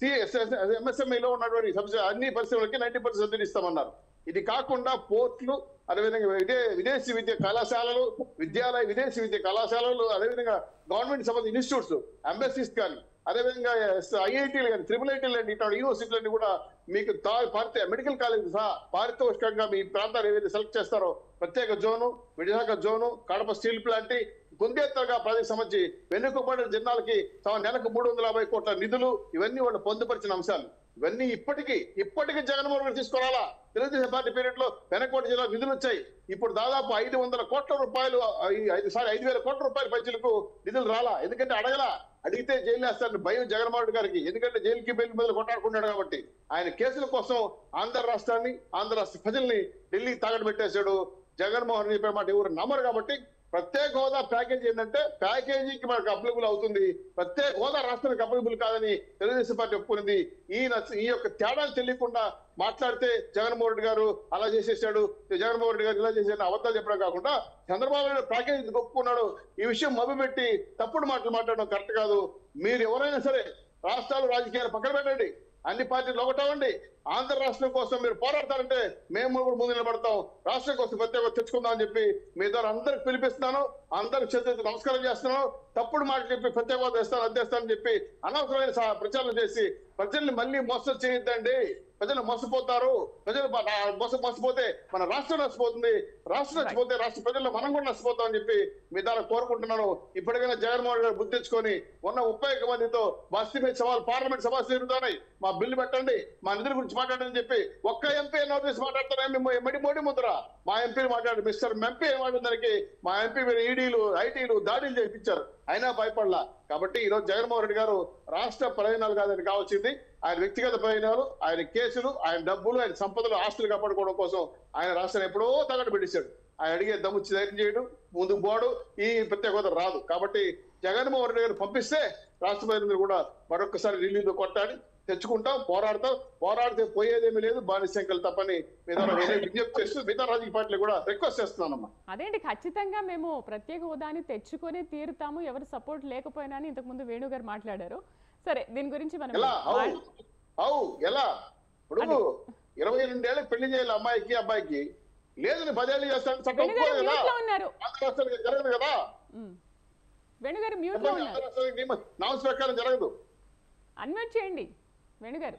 ఎంఎస్ఎంఈలో ఉన్నటువంటి సబ్సిడీ అన్ని పరిశ్రమలకి నైన్టీ పర్సెంట్ సబ్సిడీ ఇస్తామన్నారు ఇది కాకుండా పోర్ట్లు అదేవిధంగా విదే విదేశీ విద్య కళాశాలలు విద్యాలయ విదేశీ విద్య కళాశాలలు అదేవిధంగా గవర్నమెంట్ సంబంధించిన ఇన్స్టిట్యూట్స్ ఎంబసీస్ కానీ అదేవిధంగా ఐఐటీలు కానీ త్రిపుల్ ఐటీలు కానీ ఇటువంటి యూనివర్సిటీలన్నీ కూడా మీకు తా- పారిత మెడికల్ కాలేజ్ సహా పారితోషికంగా మీ ప్రాంతాలు ఏవైతే సెలెక్ట్ చేస్తారో ప్రత్యేక zone Visakha zone Kadapa steel plant గుండెత్తరగా ప్రజలకు సంబంధించి వెనుకబడిన జిల్లాలకి తమ నెలకు మూడు వందల యాభై కోట్ల నిధులు ఇవన్నీ వాళ్ళు పొందుపరిచిన అంశాలు ఇవన్నీ ఇప్పటికీ ఇప్పటికీ జగన్మోహన్ రెడ్డి తీసుకురాలా తెలుగుదేశం పార్టీ పీరియడ్ లో వెనకోటి జిల్లా నిధులు వచ్చాయి ఇప్పుడు దాదాపు ఐదు వందల కోట్ల రూపాయలు ఐ- ఐదు సారీ ఐదు వేల కోట్ల రూపాయల పైసలకు నిధులు రాలా ఎందుకంటే అడగలా అడిగితే జైలు వేస్తారని భయం జగన్మోహన్ రెడ్డి గారికి ఎందుకంటే జైలుకి బెయిల్ మీద కొట్టాడుకున్నాడు కాబట్టి ఆయన కేసుల కోసం ఆంధ్ర రాష్ట్రాన్ని ఆంధ్ర రాష్ట్ర ప్రజల్ని ఢిల్లీ తాగడబెట్టేశాడు జగన్మోహన్ రెడ్డి చెప్పే మాట ఎవరు నమ్మరు కాబట్టి ప్రత్యేక హోదా ప్యాకేజ్ ఏంటంటే ప్యాకేజీకి మనకు అప్లికబుల్ అవుతుంది ప్రత్యేక హోదా రాష్ట్రానికి అప్లికబుల్ కాదని తెలుగుదేశం పార్టీ ఒప్పుకుంది ఈ నచ్చ- ఈ యొక్క తేడాలు తెలియకుండా మాట్లాడితే జగన్మోహన్ రెడ్డి గారు అలా చేసేసాడు జగన్మోహన్ రెడ్డి గారు ఇలా చేశాడు అబద్ధాలు చెప్పడం కాకుండా చంద్రబాబు నాయుడు ప్యాకేజ్ ఒప్పుకున్నాడు ఈ విషయం మొదలుపెట్టి తప్పుడు మాటలు మాట్లాడడం కరెక్ట్ కాదు మీరు ఎవరైనా సరే రాష్ట్రాలు రాజకీయాలు పక్కన పెట్టండి అన్ని పార్టీలు ఒకటవండి ఆంధ్ర రాష్ట్రం కోసం మీరు పోరాడతారంటే మేము కూడా ముందు నిలబడతాం రాష్ట్రం కోసం ప్రత్యేక తెచ్చుకుందాం అని చెప్పి మీ ద్వారా అందరికి పిలిపిస్తున్నాను అందరికి చేతులెత్తి నమస్కారం చేస్తున్నాను తప్పుడు మాట చెప్పి ప్రత్యేక హోదా ఇస్తాను అద్దెస్తానని చెప్పి అనవసరమైన సహా ప్రచారం చేసి ప్రజల్ని మళ్ళీ మోసం చేయొద్దండి ప్రజలు మోసపోతారు ప్రజలు బ- నా- మోస మోసపోతే మన రాష్ట్రం నష్టపోతుంది రాష్ట్రం నష్టపోతే రాష్ట్ర ప్రజల్లో మనం కూడా నష్టపోతాం అని చెప్పి మీ ద్వారా కోరుకుంటున్నాను ఇప్పటికైనా జగన్మోహన్ గారు బుద్ధి తెచ్చుకొని ఉన్న ముప్పై ఒక్క మందితో బస్తీ మీద సవాల్ పార్లమెంట్ సభ జరుగుతున్నాయి మా బిల్లు పెట్టండి మా నిధుల గురించి మాట్లాడండి అని చెప్పి ఒక్క ఎంపీ నోటీస్ మాట్లాడతారా మేము ఎమ్మడి మోడీ ముందర మా ఎంపీలు మాట్లాడు మిస్టర్ ఎంపీ ఏమాడిన దానికి మా ఎంపీ మీద ఈడీలు ఐటీలు దాడులు చేయించారు అయినా భయపడలా కాబట్టి ఈ రోజు జగన్మోహన్ రెడ్డి గారు రాష్ట్ర ప్రయోజనాలు కాదని కావాల్సింది ఆయన వ్యక్తిగత ప్రయోజనాలు ఆయన కేసులు ఆయన డబ్బులు ఆయన సంపదలు ఆస్తులు కాపాడుకోవడం కోసం ఆయన రాష్ట్రాన్ని ఎప్పుడో తగట పెట్టేశాడు ఆయన అడిగే దమ్ము ధైర్యం చేయడు ముందుకు పోడు ఈ ప్రత్యేక హోదా రాదు కాబట్టి జగన్మోహన్ రెడ్డి గారు పంపిస్తే రాష్ట్ర ప్రజలందరూ కూడా మరొకసారి రిలీజ్ కొట్టాలి తెచ్చుకుంటాం పోరాడతాం పోరాడితే పోయేదేమీ లేదు బానిసంకలు తప్పని మీద విజ్ఞప్తి చేస్తూ మిగతా రాజకీయ పార్టీలు కూడా రిక్వెస్ట్ చేస్తున్నానమ్మా అదేంటి ఖచ్చితంగా మేము ప్రత్యేక హోదాని తెచ్చుకొని తీరుతాము ఎవరు సపోర్ట్ లేకపోయినా అని ఇంతకుముందు వేణు గారు మాట్లాడారు సరే దీని గురించి మనం ఎలా అవు మాట్- అవు ఎలా ఇప్పుడు ఇరవై రెండేళ్ళకి పెళ్లి చేయాలి అమ్మాయికి అబ్బాయికి లేదు నేను పదేళ్ళు చేస్తాను చట్టం వేణు గారు ఒప్పుకోదు కదా మ్యూట్ లో ఉన్నారు ఆంధ్ర రాష్ట్రానికి జరగదు కదా ఉమ్. వేణు గారు మ్యూట్ లో చెప్పండి, ఉన్నారు ఆంధ్ర రాష్ట్రానికి నియమ- నామ్స్ ప్రకారం జరగదు అన్మ్యూట్ చేయండి వేణుగారు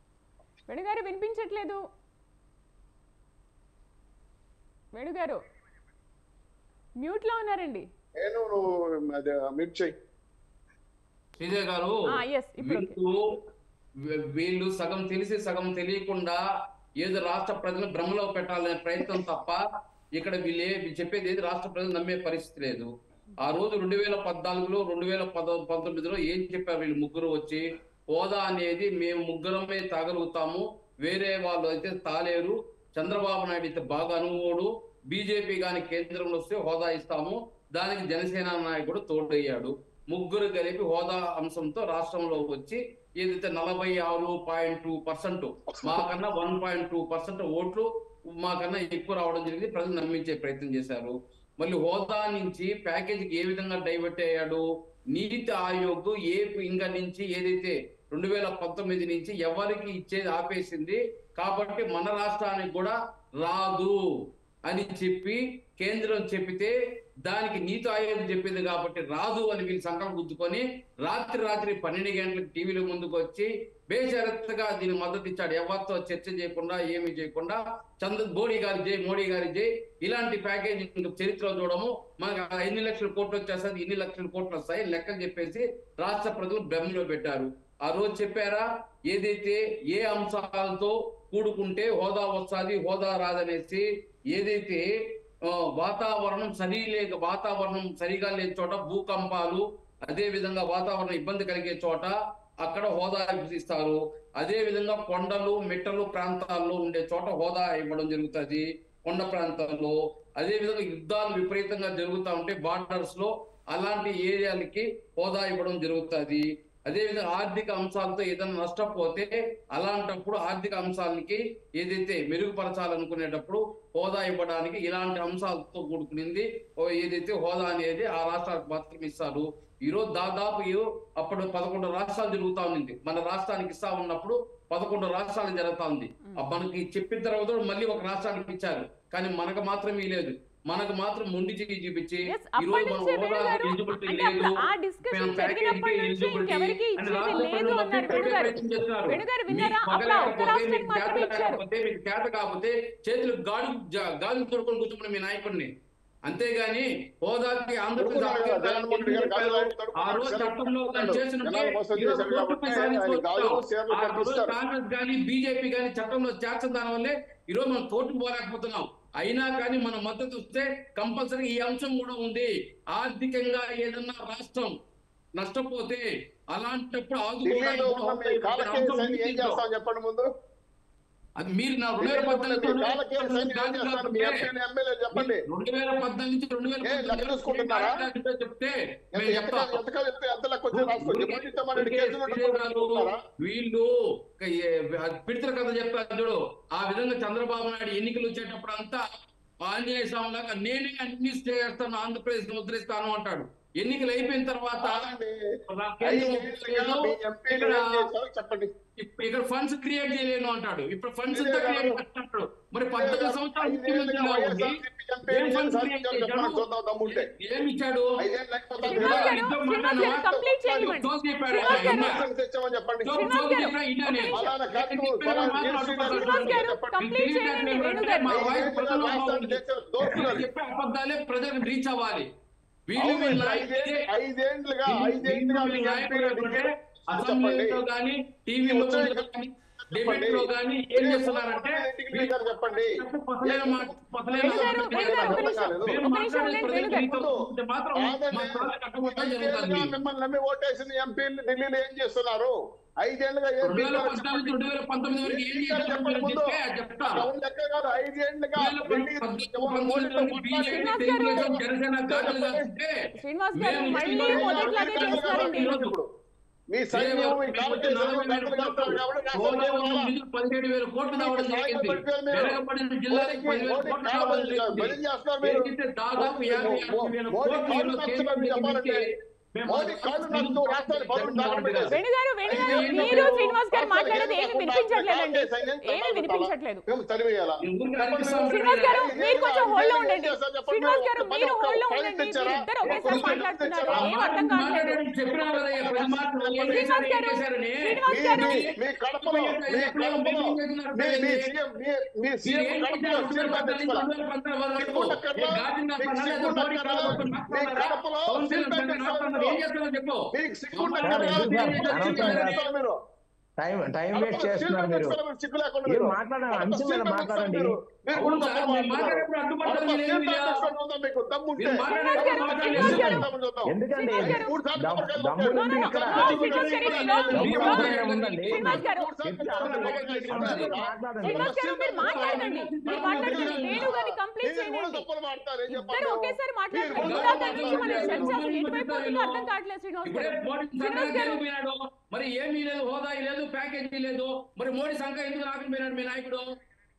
వేణుగారు వినిపించట్లేదు వేణుగారు మ్యూట్ లో ఉన్నారండి నేను నువ్వు అది మీరు చెయ్యి శ్రీదేవి గారు ఆ, yes, ఇప్పుడు okay. వీళ్ళు వీ- వీళ్ళు సగం తెలిసి సగం తెలియకుండా ఏదో రాష్ట్ర ప్రజలను భ్రమలో పెట్టాలనే ప్రయత్నం తప్ప ఇక్కడ వీళ్ళే వీళ్ళు చెప్పేది ఏది రాష్ట్ర ప్రజలు నమ్మే పరిస్థితి లేదు ఆ రోజు రెండు వేల పద్నాలుగులో రెండు వేల పద పంతొమ్మిదిలో ఏం చెప్పారు వీళ్ళు ముగ్గురు వచ్చి హోదా అనేది మేము ముగ్గురమే తాగలుగుతాము వేరే వాళ్ళు అయితే తాలేరు చంద్రబాబు నాయుడు అయితే బాగా అనుభవుడు బీజేపీ గాని కేంద్రంలో వస్తే హోదా ఇస్తాము దానికి జనసేన నాయకుడు తోడయ్యాడు ముగ్గురు కలిపి హోదా అంశంతో రాష్ట్రంలో వచ్చి ఏదైతే నలభై ఆరు పాయింట్ టూ పర్సెంట్ మాకన్నా వన్ పాయింట్ టూ పర్సెంట్ ఓట్లు మాకన్నా ఎక్కువ రావడం జరిగింది ప్రజలు నమ్మించే ప్రయత్నం చేశారు మళ్ళీ హోదా నుంచి ప్యాకేజీకి ఏ విధంగా డైవర్ట్ అయ్యాడు నీతి ఆయోగ్ ఏ ఇంగ నుంచి ఏదైతే రెండు వేల పంతొమ్మిది నుంచి ఎవరికి ఇచ్చేది ఆపేసింది కాబట్టి మన రాష్ట్రానికి కూడా రాదు అని చెప్పి కేంద్రం చెప్పితే దానికి నీతి ఆయోగ్ చెప్పింది కాబట్టి రాదు అని వీళ్ళు సంకల్పం గుద్దుకొని రాత్రి రాత్రి పన్నెండు గంటలకు టీవీల ముందుకు వచ్చి బేషరత్తుగా దీని మద్దతు ఇచ్చాడు ఎవరితో చర్చ చేయకుండా ఏమీ చేయకుండా చంద్ర మోడీ గారి జై మోడీ గారి జై ఇలాంటి ప్యాకేజ్ ఇంక చరిత్రలో చూడము మనకు ఎన్ని లక్షల కోట్లు వచ్చేస్తుంది ఇన్ని లక్షల కోట్లు వస్తాయి లెక్కలు చెప్పేసి రాష్ట్ర ప్రజలు భ్రమలో పెట్టారు ఆ రోజు చెప్పారా ఏదైతే ఏ అంశాలతో కూడుకుంటే హోదా వస్తుంది హోదా రాదనేసి ఏదైతే ఆ, వాతావరణం సరి లేక వాతావరణం సరిగా లేని చోట భూకంపాలు అదే విధంగా వాతావరణం ఇబ్బంది కలిగే చోట అక్కడ హోదా ఇస్తారు అదే విధంగా కొండలు మిట్టలు ప్రాంతాల్లో ఉండే చోట హోదా ఇవ్వడం జరుగుతుంది కొండ ప్రాంతాల్లో అదే విధంగా యుద్ధాలు విపరీతంగా జరుగుతూ ఉంటే బార్డర్స్ లో అలాంటి ఏరియాలకి హోదా ఇవ్వడం జరుగుతుంది అదే విధంగా ఆర్థిక అంశాలతో ఏదైనా నష్టపోతే అలాంటప్పుడు ఆర్థిక అంశాలకి ఏదైతే మెరుగుపరచాలనుకునేటప్పుడు హోదా ఇవ్వడానికి ఇలాంటి అంశాలతో కూడుకునింది ఓ ఏదైతే హోదా అనేది ఆ రాష్ట్రాలకు మాత్రం ఇస్తారు ఈ రోజు దాదాపు ఏ- అప్పుడు పదకొండు రాష్ట్రాలు జరుగుతా ఉంది మన రాష్ట్రానికి ఇస్తా ఉన్నప్పుడు పదకొండు రాష్ట్రాలు జరుగుతా ఉంది ఆ మనకి చెప్పిన తర్వాత కూడా మళ్ళీ ఒక రాష్ట్రానికి ఇచ్చారు కానీ మనకు మాత్రం లేదు మనకు మాత్రం మొండి చేయి చూపించి Yes, ఈ రోజు అప్పటి మన నుంచే హోదా వేణుగారు, ఎలిజిబిలిటీ అంటే లేదు అప్పుడు ఆ discussion మేము జరిగినప్పటి ప్యాకేజీకి నుంచి ఎలిజిబిలిటీ ఇంకెవరికి అని ఇచ్చేది రాష్ట్ర లేదు ప్రజలు అన్నారు మధ్య వేణుగారు. ప్రయత్నం చేస్తున్నారు. వేణుగారు మీకు విన్నారా? పగ అప్పుడు ఆ ఒక్క లేకపోతే, రాష్ట్రానికి మీకు మాత్రమే చేత ఇచ్చారు. లేకపోతే, మీకు చేత కాకపోతే చేతులు గాలి జ- గాలి తొడుకొని కూర్చున్న మీ నాయకుడిని అంతేగాని హోదాకి ఆంధ్రప్రదేశ్ తొడుక్కున్నాడు కదా, జగన్మోహన్ రెడ్డి గారు గాలిలో ఆ రోజు చట్టంలో దాన్ని చేసినట్టే జనాలు మోసం ఈ రోజు చేశారు కోర్టుపై కాబట్టి సాధించుకోవచ్చు. ఆయన గాలిలో షేర్లు ఆ రోజు కట్టిస్తారు. కాంగ్రెస్ కానీ బీజేపీ కానీ చట్టంలో చేర్చిన దాని వల్లే ఈ రోజు మనం కోర్టుకు పోలేకపోతున్నాం అయినా కానీ మన మద్దతు వస్తే కంపల్సరీ ఈ అంశం కూడా ఉంది ఆర్థికంగా ఏదన్నా రాష్ట్రం నష్టపోతే అలాంటప్పుడు ఢిల్లీలో ఉన్న మీ ఆదుకోవడానికి కాలకేయ అంశం సైన్యం ఉంది ఏం దీంట్లో. చేస్తాం చెప్పండి ముందు అది మీరు నా రెండు వేల ఢిల్లీలో ఉన్న పద్నాలుగు మీ కాలకేయ సైన్యం ఏం చేస్తారు మీ ఎంపీలు ఎమ్మెల్యే చెప్పండి రెండు వేల పద్నాలుగు నుంచి రెండు వేల ఏ, లెక్క చూసుకుంటున్నారా? చెప్తే ఎంత మేము ఎంత చెప్తాం ఎంత ఎంత ఎంత లెక్క వచ్చి రాసుకోండి మోడీ కేసులు పెట్టుకుంటున్నారా? వీళ్ళు పిడితల కథ చెప్పారు చూడు ఆ విధంగా చంద్రబాబు నాయుడు ఎన్నికలు వచ్చేటప్పుడు అంతా ఆంజనేయ స్వామి లాగా నేనే అన్ని చేస్తాను ఆంధ్రప్రదేశ్ ముద్రిస్తాను అంటాడు ఎన్నికలు అయిపోయిన తర్వాత కాదండి. నా ఐదు కేంద్రం ఏళ్ళుగా మీ ఎంపీలు ఇక్కడ ఏం చేశారో చెప్పండి ఇప్- ఇక్కడ ఫండ్స్ క్రియేట్ చేయలేను అంటాడు ఇప్పుడు ఫండ్స్ ఇదే ఎంత కాదు. క్రియేట్ చేస్తాడు మరి పద్దెనిమిది సంవత్సరాలు ఐదేళ్ళుగా ముఖ్యమంత్రిగా ఉండి వైఎస్ఆర్సీపీ ఎంపీలు ఏం ఏం ఫండ్స్ సాధించారో క్రియేట్ చెప్పండి చేశాడు చూద్దాం దమ్ముంటే ఏమి ఇచ్చాడు ఐదేళ్ళు లేకపోతే శ్రీనివాస్ గారు, యుద్ధం శ్రీనివాస్ గారు మాట్లాడినా? కంప్లీట్ చేయనివ్వండి జోక్ చెప్పాడు శ్రీనివాస్ గారు, ఆయన. లైసెన్స్ తెచ్చామని చెప్పండి జోక్ శ్రీనివాస్ జోక్ గారు, చెప్పినా ఈయననే. ఫలానా కట్టు, చెప్పినా ఫలానా మాట్లాడు, చేస్తున్నారు. శ్రీనివాస్ గారు, చెప్పండి. కంప్లీట్ మీకు చేయండి, తెలియదు వేణు అంటే గారు. మా వాయిస్ ఐదేళ్ళుగా ప్రజల్లో రాష్ట్రాన్ని బాగుంది. చేసే దోస్తున్నారు. చెప్పే అబద్ధాలే ప్రజలకు రీచ్ అవ్వాలి వీళ్ళు అవును, వీళ్ళ ఐదే- ఐదేండ్లుగా వీళ్ళు- ఐదేండ్లుగా వీళ్ళు మీ నాయకులు ఎంపీలు ఏంటంటే చెప్పండి అసెంబ్లీలో కానీ టీవీలో వచ్చాయి కదా. కానీ డిబేట్ లో కానీ ఏం చేస్తున్నారంటే గారు చెప్పండి పసలేని మాట పసలేని వేణు గారు, వేణు గారు, ఒక నిమిషం. మేము ఒక నిమిషం మాట్లాడే ఉండండి, వేణు ప్రజలకు గారు. రీచ్ అవుతుంటే మాత్రం కాదండి. మా కాళ్ళు కట్టబడటం జరుగుతుంది ఐదేళ్లుగా మిమ్మల్ని నమ్మి ఓటేసిన ఎంపీలు ఢిల్లీలో ఏం చేస్తున్నారు ఐదేళ్లుగా ఏం రెండు వేల పీకారో పద్నాలుగు చెప్పండి. రెండు వేల పంతొమ్మిది వరకు ఏం పీకారో చేశారు చెప్పండి ముందు. చెప్తే చెప్తా ఎవరు లెక్క కాదు ఐదేళ్లుగా రెండు వేల ఢిల్లీ పద్నాలుగు ఎవరు పంతొమ్మిది ఓటుతో వరకు బీజేపీ, కొట్లాడి- శ్రీనివాస్ గారు. తెలుగుదేశం, జనసేన గాడులు కాస్తుంటే శ్రీనివాస్ గారు మేము మళ్ళీ ఇచ్చిన మొదట్లాగే ఐదేళ్లుగా చేస్తారండి ఈరోజు ఇప్పుడు. మీ సైన్యం మీ కాలకేశాలు గంటలు కడతారు కాబట్టి రాష్ట్రం గోదావరి ఏమవ్వాలా? నిధులు పదిహేడు వేల కోట్లు రావడం జరిగింది వెనకబడిన జిల్లాలకు మోడీకి- పదివేల మోడీ కోట్లు కాలు రావడం బలి- జరిగింది బలి చేస్తున్నారు మీరు. ఏంటంటే దాదాపు యాభై యాభై వేల మోడీ కోట్లు కాళ్ళు ఈరోజు నచ్చడం కేంద్రం చెప్పాలంటే నుంచి మేము మోడీ కాళ్ళు నచ్చడం రాష్ట్రాన్ని పరువును దాఖలు పెట్టేసి. వేణు గారు వేణు గారు ఐదు మీరు ఏళ్ళు శ్రీనివాస్ గారు మాట్లాడేది ఏమి రాష్ట్రానికి వినిపించట్లేదండి సైన్యం ఏమి వినిపించట్లేదు మేము తరివేయాలా? ఈ ఊరికి చెప్పండి అనిపిస్తా మీరు. శ్రీనివాస్ గారు ఐదేళ్ళు మీరు కొంచెం ఐదేళ్ళు హోల్డ్ లో ఏం ఉండండి చేశారు చెప్పండి శ్రీనివాస్ మీరు. గారు ఒక్క మీరు పని హోల్డ్ లో ఒక్క ఉండండి పని తెచ్చారా? మీరిద్దరు ఒకేసారి ఒక్క పని మాట్లాడుతున్నారు తెచ్చారా? ఏం అర్థం కావట్లేదు మాట్లాడండి, చెప్పినా కదా ఈ పది మాటలు ఏం శ్రీనివాస్ చేశారు, ఏం గారు చేశారని. శ్రీనివాస్ మీ- గారు మీ- మీ కడపలో మీ కడపలో మీ మీ సీఎం మీ మీ మీరు సీఎం ఏం కడపలో చేశారు? సీఎం రెండు వేల పద్నాలుగు తెచ్చుకోరా? నుంచి రెండు వేల పంతొమ్మిది వరకు సిగ్గుండక్కర్లా? ఈ గాజున్న మీకు పనులు ఏదో సిగ్గుండక్కర్లా? మోడీ మీ మాట్లాడారా? కడపలో కౌన్సిలర్ సీఎం సంఘం తెచ్చుకోరా? ఏం చేస్తారో చెప్పు మీకు సిగ్గు మమ్మల్ని ఉండక్కర్లా? ఎందుకు మీరు సార్? సిగ్గు అనవసరంగా లేకుండా మీరు. టైం టైం కడపలో వేస్ట్ సీఎం చేస్తున్నారు మీరు తెచ్చుకోరా? మీరు సిగ్గు లేకుండా మీరు మీరు. మాట్లాడండి, కడప అంశం మీద సీఎం మాట్లాడండి. తెచ్చుకోరా మీరు? మీరు కూడా అవును సార్, తప్పులు మీరు మాట్లాడుతున్నారు. మాట్లాడేప్పుడు అడ్డుపడ్డారు, కడప మీరు సీఎం ఏం చేయాలి? తెచ్చుకోవడం ఉందా మీకు దమ్ముంటే? మీరు మాట్లాడేప్పుడు కడప మాట్లాడండి. సీఎం శ్రీనివాస్ తెచ్చుకోవడం చూద్దాం. ఎందుకంటే శ్రీనివాస్ గారు. మూడు సార్లు దమ్- కొబ్బరికాయలు దమ్ములు కొట్టారు. ఉండి ఇక్కడ No, శ్రీనివాస్ గారు, no, no, దమ్ములు no. ఉంటే ఉండండి శ్రీనివాస్ గారు మూడు సార్లు కొబ్బరికాయలు కొట్టారు. మాట్లాడండి శ్రీనివాస్ గారు మీరు మాట్లాడండి మీరు మాట్లాడండి వేణు గారిని కంప్లీట్ మీరు కూడా చేయండి తప్పులు మాట్లాడారు. ఏం చెప్పాలి ఇద్దరు మేము? ఒకేసారి మీరు మాట్లాడుతున్నారు కూడా ఇందాక తప్పులు నుంచి మన మాట్లాడారు. చర్చ అసలు ఎటువైపు పోతుందో అర్థం కావట్లేదు శ్రీనివాస్ ఇప్పుడే గారు మోడీ శ్రీనివాస్ సంఘానికి గారు పోయినాడు మరి ఏమీ లేదు హోదా లేదు ప్యాకేజీ లేదు మరి మోడీ సంఘం ఎందుకు రాకపోయినాడు మీ నాయకుడు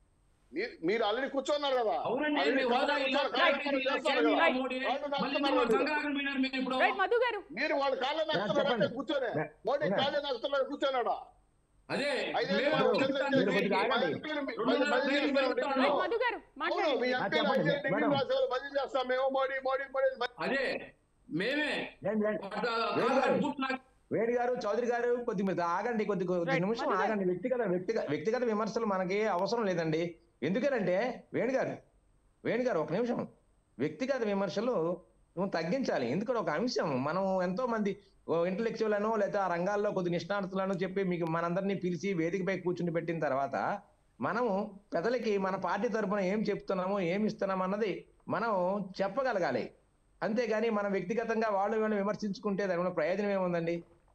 మీరు మీరు ఆల్రెడీ కూర్చున్నారు కదా అవునండి Already మీ హోదా కాళ్ళు ఇలా కాళ్ళు కాదు, చేస్తారు కేంద్ర కదా. మోడీ, కాళ్ళు మళ్ళీ నడుస్తున్నారు మీరు మీరు. సంఘాలను పోయినారు మీరు ఇప్పుడు రైట్ మధు గారు మీరు వాళ్ళ కాళ్ళ నడుస్తున్నారు చెప్పండి. అంటే కూర్చొని నే- మోడీ నే- కాళ్ళ నడుస్తున్నారు కూర్చోనాడా అదే ఐదేళ్ళు మేము మీరు చెప్తాను మీరు మీకు. కొద్దిగా ఆగండి. రెండున్నర బదిలీ ట్రైన్ చేస్తాం పెడతాను. రైట్ మధు గారు అవును, మాట్లాడండి మీ ఆ, ఎంపీలు చెప్పండి, అయితే మేడం. డిగ్రీ రాసేవాళ్ళు బదిలీ చేస్తాం మేము మోడీ మోడీ మోడీ అదే మేమే రండి, రండి. ఒక వేణు గారు, బూట్ నాకు వేణు గారు చౌదరి గారు కొద్ది మీరు ఆగండి కొద్ది కొద్ది Right, నిమిషం మధు గారు. ఆగండి వ్యక్తిగత వ్యక్తిగత వ్యక్తిగత విమర్శలు మనకి అవసరం లేదండి ఎందుకనంటే వేణు గారు వేణు గారు ఒక నిమిషం వ్యక్తిగత విమర్శలు నువ్వు తగ్గించాలి ఎందుకంటే ఒక అంశం మనం ఎంతో మంది ఇంటలెక్చువల్ అనో లేదా ఆ రంగాల్లో కొద్ది నిష్ణాతులను చెప్పి మీకు మనందరినీ పిలిచి వేదికపై కూర్చుని పెట్టిన తర్వాత మనము ప్రజలకి మన పార్టీ తరపున ఏం చెప్తున్నామో ఏం ఇస్తున్నాం అన్నది మనం చెప్పగలగాలి అంతేగాని మనం వ్యక్తిగతంగా వాళ్ళు వీళ్ళు విమర్శించుకుంటే దానివల్ల ప్రయోజనం ఏముందండి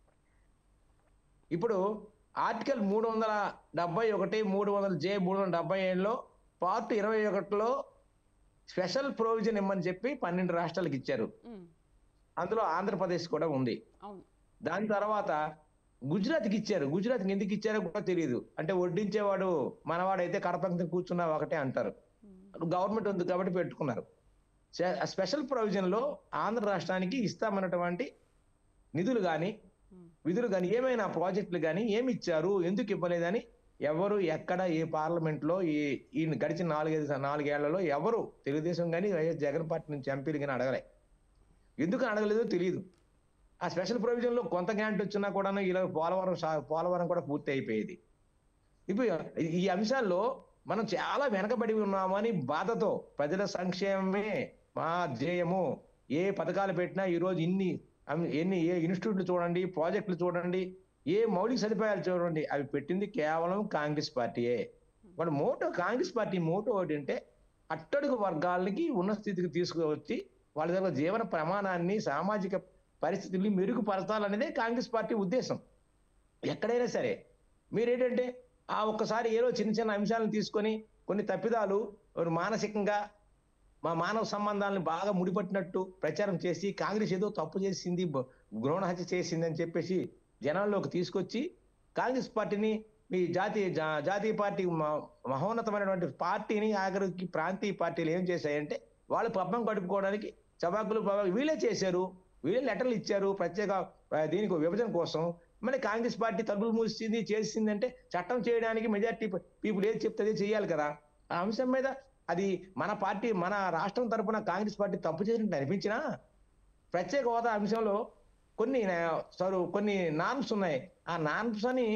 ఇప్పుడు ఆర్టికల్ మూడు వందల డెబ్బై ఒకటి మూడు వందల జే మూడు వందల డెబ్బై ఏడులో పార్ట్ ఇరవై ఒకటిలో స్పెషల్ ప్రొవిజన్ ఇమ్మని చెప్పి పన్నెండు రాష్ట్రాలకు ఇచ్చారు ఉమ్, అందులో ఆంధ్రప్రదేశ్ కూడా ఉంది అవును దాని తర్వాత గుజరాత్కి ఇచ్చారు గుజరాత్కి ఎందుకు ఇచ్చారో కూడా తెలియదు అంటే వడ్డించేవాడు మనవాడైతే కడపంక్తి కూర్చున్నా ఒకటే అంటారు గవర్నమెంట్ ఉంది కాబట్టి పెట్టుకున్నారు స్పె- స్పెషల్ ప్రొవిజన్ లో ఆంధ్ర రాష్ట్రానికి ఇస్తామన్నటువంటి నిధులు కానీ ఉమ్, విధులు కానీ ఏమైనా ప్రాజెక్టులు కానీ ఏమి ఇచ్చారు ఎందుకు ఇవ్వలేదని ఎవరు ఎక్కడ ఏ పార్లమెంట్ లో ఈ ఈ గడిచిన నాలుగైదు నాలుగేళ్లలో ఎవరు తెలుగుదేశం కానీ వైఎస్ జగన్ పార్టీ నుంచి ఎంపీలు కానీ అడగలే ఎందుకు అడగలేదో తెలియదు ఆ స్పెషల్ ప్రొవిజన్ లో కొంత గ్యాంట్ వచ్చినా కూడా ఇలా పోలవరం సా- పోలవరం కూడా పూర్తి అయిపోయేది ఇప్పుడు ఈ అంశాల్లో మనం చాలా వెనకబడి ఉన్నామని బాధతో ప్రజల సంక్షేమమే మా ధ్యేయము ఏ పథకాలు పెట్టినా ఈ రోజు ఇన్ని అమ్- ఎన్ని ఏ ఇన్స్టిట్యూట్లు చూడండి ప్రాజెక్టులు చూడండి ఏ మౌలిక సదుపాయాలు చూడండి అవి పెట్టింది కేవలం కాంగ్రెస్ పార్టీయే వాడు మోటో కాంగ్రెస్ పార్టీ మోటో ఒకటి అంటే అట్టడుగు వర్గాలకి ఉన్న స్థితికి తీసుకువచ్చి వాళ్ళ దగ్గర జీవన ప్రమాణాన్ని సామాజిక పరిస్థితుల్ని మెరుగుపరచాలనేదే కాంగ్రెస్ పార్టీ ఉద్దేశం ఎక్కడైనా సరే మీరేంటంటే ఆ ఒక్కసారి ఏదో చిన్న చిన్న అంశాలను తీసుకొని కొన్ని తప్పిదాలు ఒక మానసికంగా మా మానవ సంబంధాలను బాగా ముడిపట్టినట్టు ప్రచారం చేసి కాంగ్రెస్ ఏదో తప్పు చేసింది బ- గృహహత్య చేసింది అని చెప్పేసి జనాల్లోకి తీసుకొచ్చి కాంగ్రెస్ పార్టీని మీ జాతీయ జా- జాతీయ పార్టీ మ- మహోన్నతమైనటువంటి పార్టీని ఆఖరికి ప్రాంతీయ పార్టీలు ఏం చేశాయంటే వాళ్ళు పబ్బం కడుపుకోవడానికి చబాకులు పబాకులు వీళ్ళే చేశారు వీళ్ళే లెటర్లు ఇచ్చారు ప్రత్యేక ఆ, దీనికి విభజన కోసం మరి కాంగ్రెస్ పార్టీ తలుపులు మూసింది చేసింది అంటే చట్టం చేయడానికి మెజార్టీ పీపుల్ ఏది చెప్తే అదే చేయాలి కదా ఆ అంశం మీద అది మన పార్టీ మన రాష్ట్రం తరపున కాంగ్రెస్ పార్టీ తప్పు చేసినట్టు అనిపించినా ప్రత్యేక హోదా అంశంలో కొన్ని నా- సారు కొన్ని నార్మ్స్ ఉన్నాయి ఆ నార్మ్స్ అని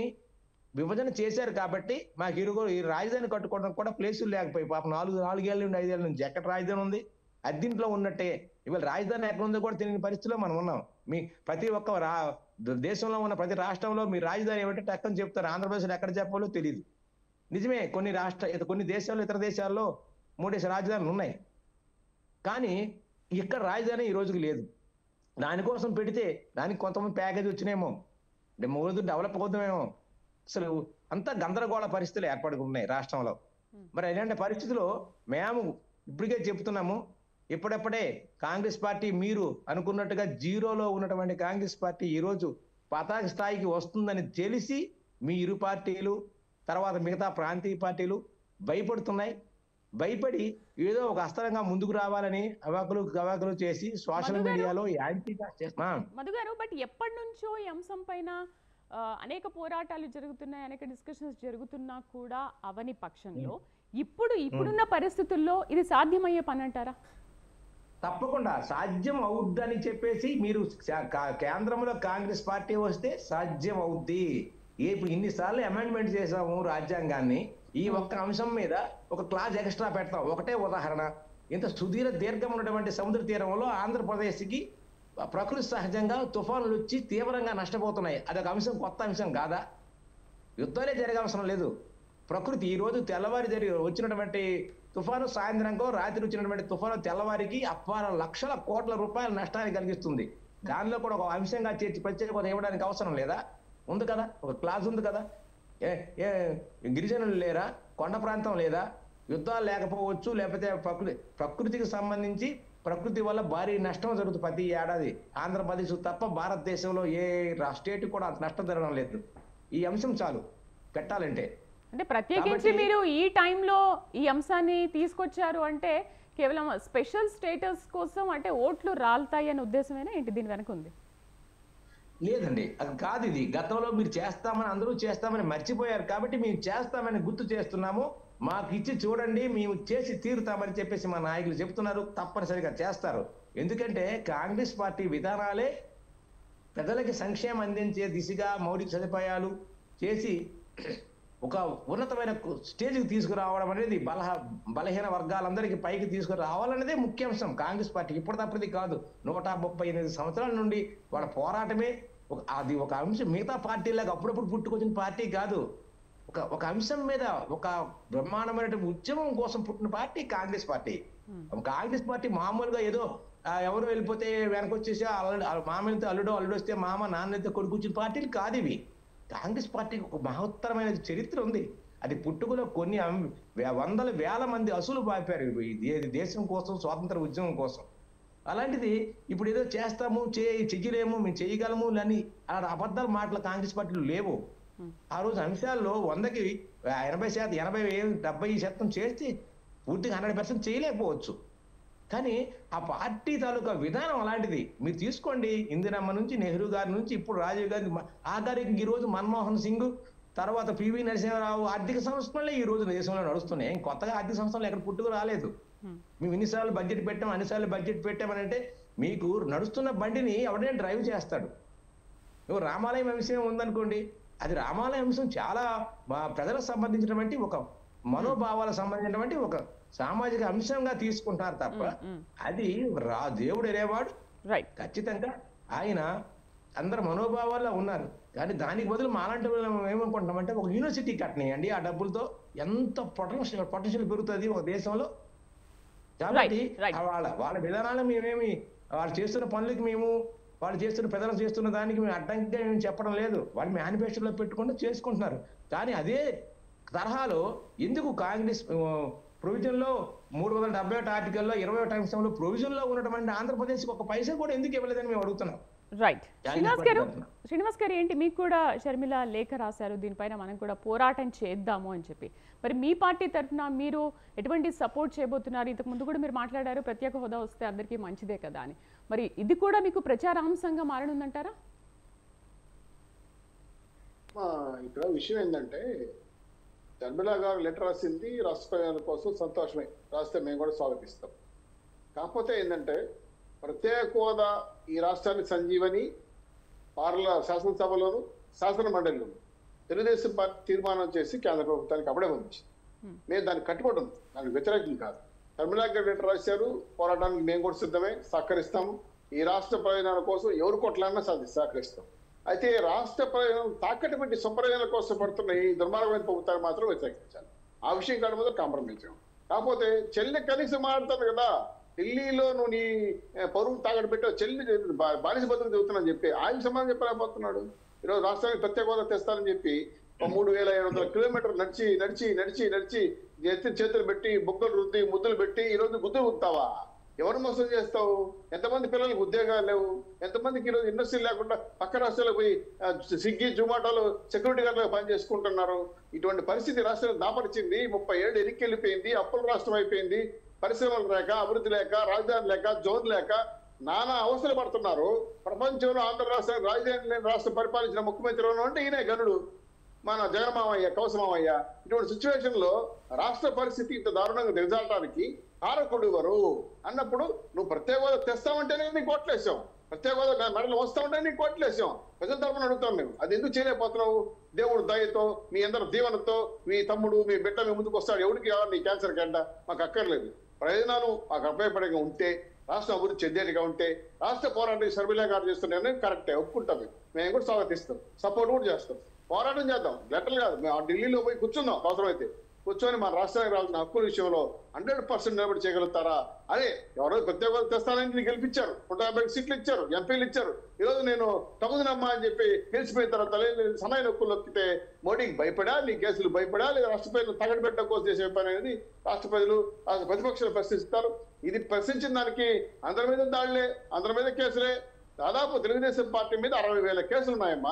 విభజన చేశారు కాబట్టి మాకు ఇరుగు ఈ రాజధాని కట్టుకోవడం కూడా ప్లేసులు లేకపోయి పాప నాలుగు నాలుగేళ్ళ నుండి ఐదేళ్ళ నుంచి ఎక్కడ రాజధాని ఉంది అద్దీంట్లో ఉన్నట్టే ఇవాళ రాజధాని ఎక్కడ ఉందో కూడా తెలియని పరిస్థితిలో మనం ఉన్నాం మీ ప్రతి ఒక్క రా దేశంలో ఉన్న ప్రతి రాష్ట్రంలో మీ రాజధాని ఏమంటే టక్కని చెప్తారు ఆంధ్రప్రదేశ్ ఎక్కడ చెప్పాలో తెలియదు నిజమే కొన్ని రాష్ట్ర ఇత- కొన్ని దేశాల్లో ఇతర దేశాల్లో మూడేసి రాజధానులు ఉన్నాయి కానీ ఇక్కడ రాజధాని ఈ రోజుకి లేదు దానికోసం పెడితే దానికి కొంతమంది ప్యాకేజ్ వచ్చినేమో అంటే మూడు డెవలప్ అవుతామేమో అసలు అంత గందరగోళ పరిస్థితులు ఏర్పడుకున్నాయి రాష్ట్రంలో మరి ఇలాంటి పరిస్థితిలో మేము ఇప్పటికే చెప్తున్నాము ఇప్పుడప్పుడే కాంగ్రెస్ పార్టీ మీరు అనుకున్నట్టుగా జీరోలో ఉన్నటువంటి కాంగ్రెస్ పార్టీ ఈరోజు పతాక స్థాయికి వస్తుందని తెలిసి మీ ఇరు పార్టీలు తర్వాత మిగతా ప్రాంతీయ పార్టీలు భయపడుతున్నాయి భయపడి ఏదో ఒక అస్త్రంగా ముందుకు రావాలని అవాకులు గవాకులు చేసి సోషల్ మధు గారు? మీడియాలో యాంటీగా చేస్తున్నాం మధు గారు బట్ ఎప్పటి నుంచో ఈ అంశం పైన ఆ, అనేక పోరాటాలు జరుగుతున్నాయి అనేక డిస్కషన్స్ జరుగుతున్నా కూడా అవని పక్షంలో ఇప్పుడు ఇప్పుడున్న పరిస్థితుల్లో ఇది సాధ్యమయ్యే పని అంటారా తప్పకుండా సాధ్యం అవుద్దని చెప్పేసి మీరు శా- కా- కేంద్రంలో కాంగ్రెస్ పార్టీ వస్తే సాధ్యం అవుద్ది ఏ- ఇప్పుడు ఇన్నిసార్లు అమెండ్మెంట్ చేసాము రాజ్యాంగాన్ని ఈ ఒక్క అంశం మీద ఒక క్లాజ్ ఎక్స్ట్రా పెడతాం ఒకటే ఉదాహరణ ఇంత సుదీర్ఘ దీర్ఘం ఉన్నటువంటి సముద్ర తీరంలో ఆంధ్రప్రదేశ్కి ప్రకృతి సహజంగా తుఫానులు వచ్చి తీవ్రంగా నష్టపోతున్నాయి అదొక అంశం కొత్త అంశం కాదా యుద్ధాలే జరగాల్సిన లేదు ప్రకృతి ఈ రోజు తెల్లవారి జరిగి వచ్చినటువంటి తుఫాను సాయంత్రంకో రాత్రి వచ్చినటువంటి తుఫాను తెల్లవారికి అపార లక్షల కోట్ల రూపాయల నష్టాన్ని కలిగిస్తుంది దానిలో కూడా ఒక అంశంగా చేర్చి ప్రత్యేక హోదా ఇవ్వడానికి అవసరం లేదా ఉంది కదా ఒక క్లాస్ ఉంది కదా ఏ ఏ గిరిజనులు లేరా కొండ ప్రాంతం లేదా యుద్ధాలు లేకపోవచ్చు లేకపోతే ప్రకృతి ప్రకృతికి సంబంధించి ప్రకృతి వల్ల భారీ నష్టం జరుగుతుంది ప్రతి ఏడాది ఆంధ్రప్రదేశ్ తప్ప భారతదేశంలో ఏ రా- స్టేట్ కూడా అంత నష్టం జరగడం లేదు ఈ అంశం చాలు పెట్టాలంటే అంటే ప్రత్యేకించి కాబట్టి- మీరు ఈ టైంలో ఈ అంశాన్ని తీసుకొచ్చారు అంటే కేవలం స్పెషల్ స్టేటస్ కోసం అంటే ఓట్లు రాలుతాయి అనే ఉద్దేశమేనా ఏంటి దీని వెనక ఉంది లేదండి అది కాదు ఇది గతంలో మీరు చేస్తామని అందరూ చేస్తామని మర్చిపోయారు కాబట్టి మేము చేస్తామని గుర్తు చేస్తున్నాము మాకు ఇచ్చి చూడండి మేము చేసి తీరుతామని చెప్పేసి మా నాయకులు చెప్తున్నారు తప్పనిసరిగా చేస్తారు ఎందుకంటే కాంగ్రెస్ పార్టీ విధానాలే ప్రజలకి సంక్షేమం అందించే దిశగా మౌలిక సదుపాయాలు చేసి ఒక ఉన్నతమైన స్టేజ్కి తీసుకురావడం అనేది బలహ బలహీన వర్గాలందరికీ పైకి తీసుకురావాలనేదే ముఖ్యాంశం కాంగ్రెస్ పార్టీకి ఇప్పుడు తప్పది కాదు నూట ముప్పై ఎనిమిది సంవత్సరాల నుండి వాళ్ళ పోరాటమే ఒక అది ఒక అంశం మిగతా పార్టీలాగా అప్పుడప్పుడు పుట్టుకొచ్చిన పార్టీ కాదు ఒక ఒక అంశం మీద ఒక బ్రహ్మాండమైన ఉద్యమం కోసం పుట్టిన party Congress party Congress party మామూలుగా ఏదో ఆ, ఎవరు వెళ్ళిపోతే వెనక వచ్చేసి అల్లుడు మామూలుతో అల్లుడు అల్లుడు వస్తే మామ నాన్నతో కొడుకు వచ్చిన పార్టీలు కాదు ఇవి కాంగ్రెస్ పార్టీకి ఒక మహత్తరమైన చరిత్ర ఉంది అది పుట్టుకలో కొన్ని అం- వే- వందల వేల మంది అసలు పాపారు ఈ దే- దేశం కోసం స్వాతంత్ర ఉద్యమం కోసం అలాంటిది ఇప్పుడు ఏదో చేస్తాము చే చెయ్యలేము మేము చేయగలము అని అలా అబద్ధాల మాటలు కాంగ్రెస్ పార్టీలు లేవు ఆ రోజు అంశాల్లో వందకి ఎనభై శాతం ఎనభై డెబ్బై శాతం చేస్తే పూర్తిగా హండ్రెడ్ పర్సెంట్ చేయలేకపోవచ్చు కానీ ఆ పార్టీ తాలూకా విధానం అలాంటిది మీరు తీసుకోండి ఇందిరమ్మ నుంచి నెహ్రూ గారి నుంచి ఇప్పుడు రాజీవ్ గాంధీ మ- ఆఖరికి ఈ రోజు మన్మోహన్ సింగ్ తర్వాత పివి నరసింహారావు ఆర్థిక సంస్థలే ఈ రోజు దేశంలో నడుస్తున్నాయి ఏం కొత్తగా ఆర్థిక సంస్థలు ఎక్కడ పుట్టుకు రాలేదు మేము ఇన్నిసార్లు బడ్జెట్ పెట్టాం అన్నిసార్లు బడ్జెట్ పెట్టామని అంటే మీకు నడుస్తున్న బండిని ఎవడైనా డ్రైవ్ చేస్తాడు ఇప్పుడు రామాలయం అంశం ఉందనుకోండి అది రామాలయం అంశం చాలా మా ప్రజలకు సంబంధించినటువంటి ఒక మనోభావాలకు సంబంధించినటువంటి ఒక సామాజిక అంశంగా తీసుకుంటారు తప్ప అది రా దేవుడు అనేవాడు రైట్ ఖచ్చితంగా ఆయన అందరు మనోభావాల్లో ఉన్నారు కానీ దానికి బదులు మాలాంటి వాళ్ళం ఏమనుకుంటామంటే ఒక యూనివర్సిటీ కట్టనేయండి ఆ డబ్బులతో ఎంత పొటెన్షియల్ పొటెన్షియల్ పెరుగుతుంది ఒక దేశంలో కాబట్టి Right, right. వాళ్ళ వాళ్ళ విధానాలు మేమేమి వాళ్ళు చేస్తున్న పనులకి మేము వాళ్ళు చేస్తున్న ప్రజలు చేస్తున్న దానికి మేము అడ్డంకిగా మేము చెప్పడం లేదు వాళ్ళు మేనిఫెస్టోలో పెట్టుకుంటూ చేసుకుంటున్నారు కానీ అదే తరహాలో ఎందుకు కాంగ్రెస్ ప్రొవిజన్ లో మూడు వందల డెబ్బై ఒకటి ఆర్టికల్లో ఇరవై ఒకటి అంశంలో ప్రొవిజన్ లో ఉన్నటువంటి ఆంధ్రప్రదేశ్కి ఒక పైసా కూడా ఎందుకు ఇవ్వలేదని మేము అడుగుతున్నాం right Thank you Srinivas for garu that. Srinivas garu ఏంటి మీకు కూడా షర్మిల లేఖ రాశారు దీనిపైన మనం కూడా పోరాటం చేద్దాము అని చెప్పి మరి మీ పార్టీ తరఫున మీరు ఎటువంటి సపోర్ట్ చేయబోతున్నారు ఇంతకు ముందు కూడా మీరు మాట్లాడారు ప్రత్యేక హోదా వస్తే అందరికీ మంచిదే కదా అని మరి ఇది కూడా మీకు ప్రచారాంశంగా మారనుందంటారా ఆ, ఇక్కడ విషయం ఏంటంటే షర్మిల గారు లెటర్ రాసింది రాష్ట్ర ప్రజల కోసం సంతోషమే రాస్తే మేము కూడా స్వాగతిస్తాం కాకపోతే ఏంటంటే ప్రత్యేక హోదా ఈ రాష్ట్రానికి సంజీవని పార్ల శాసనసభలోను శాసన మండలిలోను తెలుగుదేశం పార్టీ తీర్మానం చేసి కేంద్ర ప్రభుత్వానికి అప్పుడే పంపించింది మేము దానికి కట్టుబడి ఉంది దానికి వ్యతిరేకం కాదు షర్మిలా గారు లెటర్ రాశారు పోరాటానికి మేము కూడా సిద్ధమే సహకరిస్తాము ఈ రాష్ట్ర ప్రయోజనాల కోసం ఎవరు కొట్లాడినా సాధి సహకరిస్తాం అయితే రాష్ట్ర ప్రయోజనం తాకట్టు పెట్టి స్వప్రయోజనాల కోసం పడుతున్న ఈ దుర్మార్గమైన ప్రభుత్వాన్ని మాత్రం వ్యతిరేకించాలి ఆ విషయం కాడ మీద కాంప్రమైజ్ కాకపోతే చెల్లి కనీసం మాట్లాడతాను కదా ఢిల్లీలో నువ్వు నీ ఏ, పరువు తాకట్టు పెట్టావు చెల్లి బా- బానిస బతుకు చెబుతున్నాను చెప్పి ఆయన సమాధానం చెప్పలేకపోతున్నాడు ఈరోజు రాష్ట్రానికి ప్రత్యేక హోదా తెస్తానని చెప్పి ఒక మూడు వేల ఐదు వందల కిలోమీటర్లు నడిచి నడిచి నడిచి నడిచి ఎత్తి చేతులు పెట్టి బుగ్గలు రుద్ది ముద్దులు పెట్టి ఈ రోజు గుద్దులు గుద్దుతావా ఎవరు మోసం చేస్తావు ఎంతమంది పిల్లలకు ఉద్యోగాలు లేవు ఎంతమందికి ఈరోజు ఇండస్ట్రీ లేకుండా పక్క రాష్ట్రాలకు పోయి ఆ, స్విగ్గీ జొమాటోలో సెక్యూరిటీ గార్డులుగా పని చేసుకుంటున్నారు ఇటువంటి పరిస్థితి రాష్ట్రం దాపరిచింది ముప్పై ఏళ్ళు ఎరికెళ్ళిపోయింది అప్పుల రాష్ట్రం అయిపోయింది పరిశ్రమలు లేక అభివృద్ధి లేక రాజధాని లేక జోన్ లేక నానా అవసరం పడుతున్నారు ప్రపంచంలో ఆంధ్ర రాష్ట్రానికి రాజధాని లేని రాష్ట్రం పరిపాలించిన ముఖ్యమంత్రి ఎవరు అంటే ఈయనే గనుడు మన జగన్మామయ్య కౌసమామయ్య ఇటువంటి సిచ్యువేషన్ లో రాష్ట్ర పరిస్థితి ఇంత దారుణంగా దిగజారడానికి కారకుడు ఎవరు అన్నప్పుడు నువ్వు ప్రత్యేక హోదా తెస్తామంటేనే నీకు కోట్లేసాం ప్రత్యేక హోదా నా మెడలు వస్తామంటే నీకు కోట్లేసాం ప్రజల తరపున అడుగుతాం మేము అది ఎందుకు చేయలేకపోతున్నావు దేవుడు దయతో మీ అందరి దీవెనతో మీ తమ్ముడు మీ బిడ్డ మీ ముందుకు వస్తాడు ఎవరికి కావాలి నీ క్యాన్సర్ గంట మాకు అక్కర్లేదు ప్రయోజనాలు మాకు ఉపయోగపడగా ఉంటే రాష్ట్రం అభివృద్ధి చెందేట్టుగా ఉంటే రాష్ట్ర పోరాటం షర్మిలా గారు చేస్తున్న కరెక్టే ఒప్పుకుంటాం మేము మేము కూడా స్వాగతిస్తాం సపోర్ట్ కూడా చేస్తాం పోరాటం చేద్దాం లెటర్లు కాదు మేము ఆ ఢిల్లీలో పోయి కూర్చుందాం అవసరమైతే కూర్చొని మన రాష్ట్రానికి రావాల్సిన హక్కుల విషయంలో హండ్రెడ్ పర్సెంట్ నిలబడి చేయగలుగుతారా అదే ఎవరో ప్రత్యేక హోదా తెస్తానని నీకు గెలిపించారు నూట యాభై సీట్లు ఇచ్చారు ఎంపీలు ఇచ్చారు ఈరోజు నేను తగుదనమ్మా అని చెప్పి గెలిచిపోయిన తర్వాత తల సన్నాయి నొక్కులు నొక్కితే మోడీకి భయపడా నీ కేసులు భయపడా లేదా రాష్ట్ర ప్రజలు తగడబెట్టడం కోసం చేసే పని అనేది రాష్ట్ర ప్రజలు రాష్ట్ర ప్రతిపక్షాలు ప్రశ్నిస్తారు ఇది ప్రశ్నించిన దానికి అందరి మీద దాడులే అందరి మీద కేసులే దాదాపు తెలుగుదేశం పార్టీ మీద అరవై వేల కేసులు ఉన్నాయమ్మా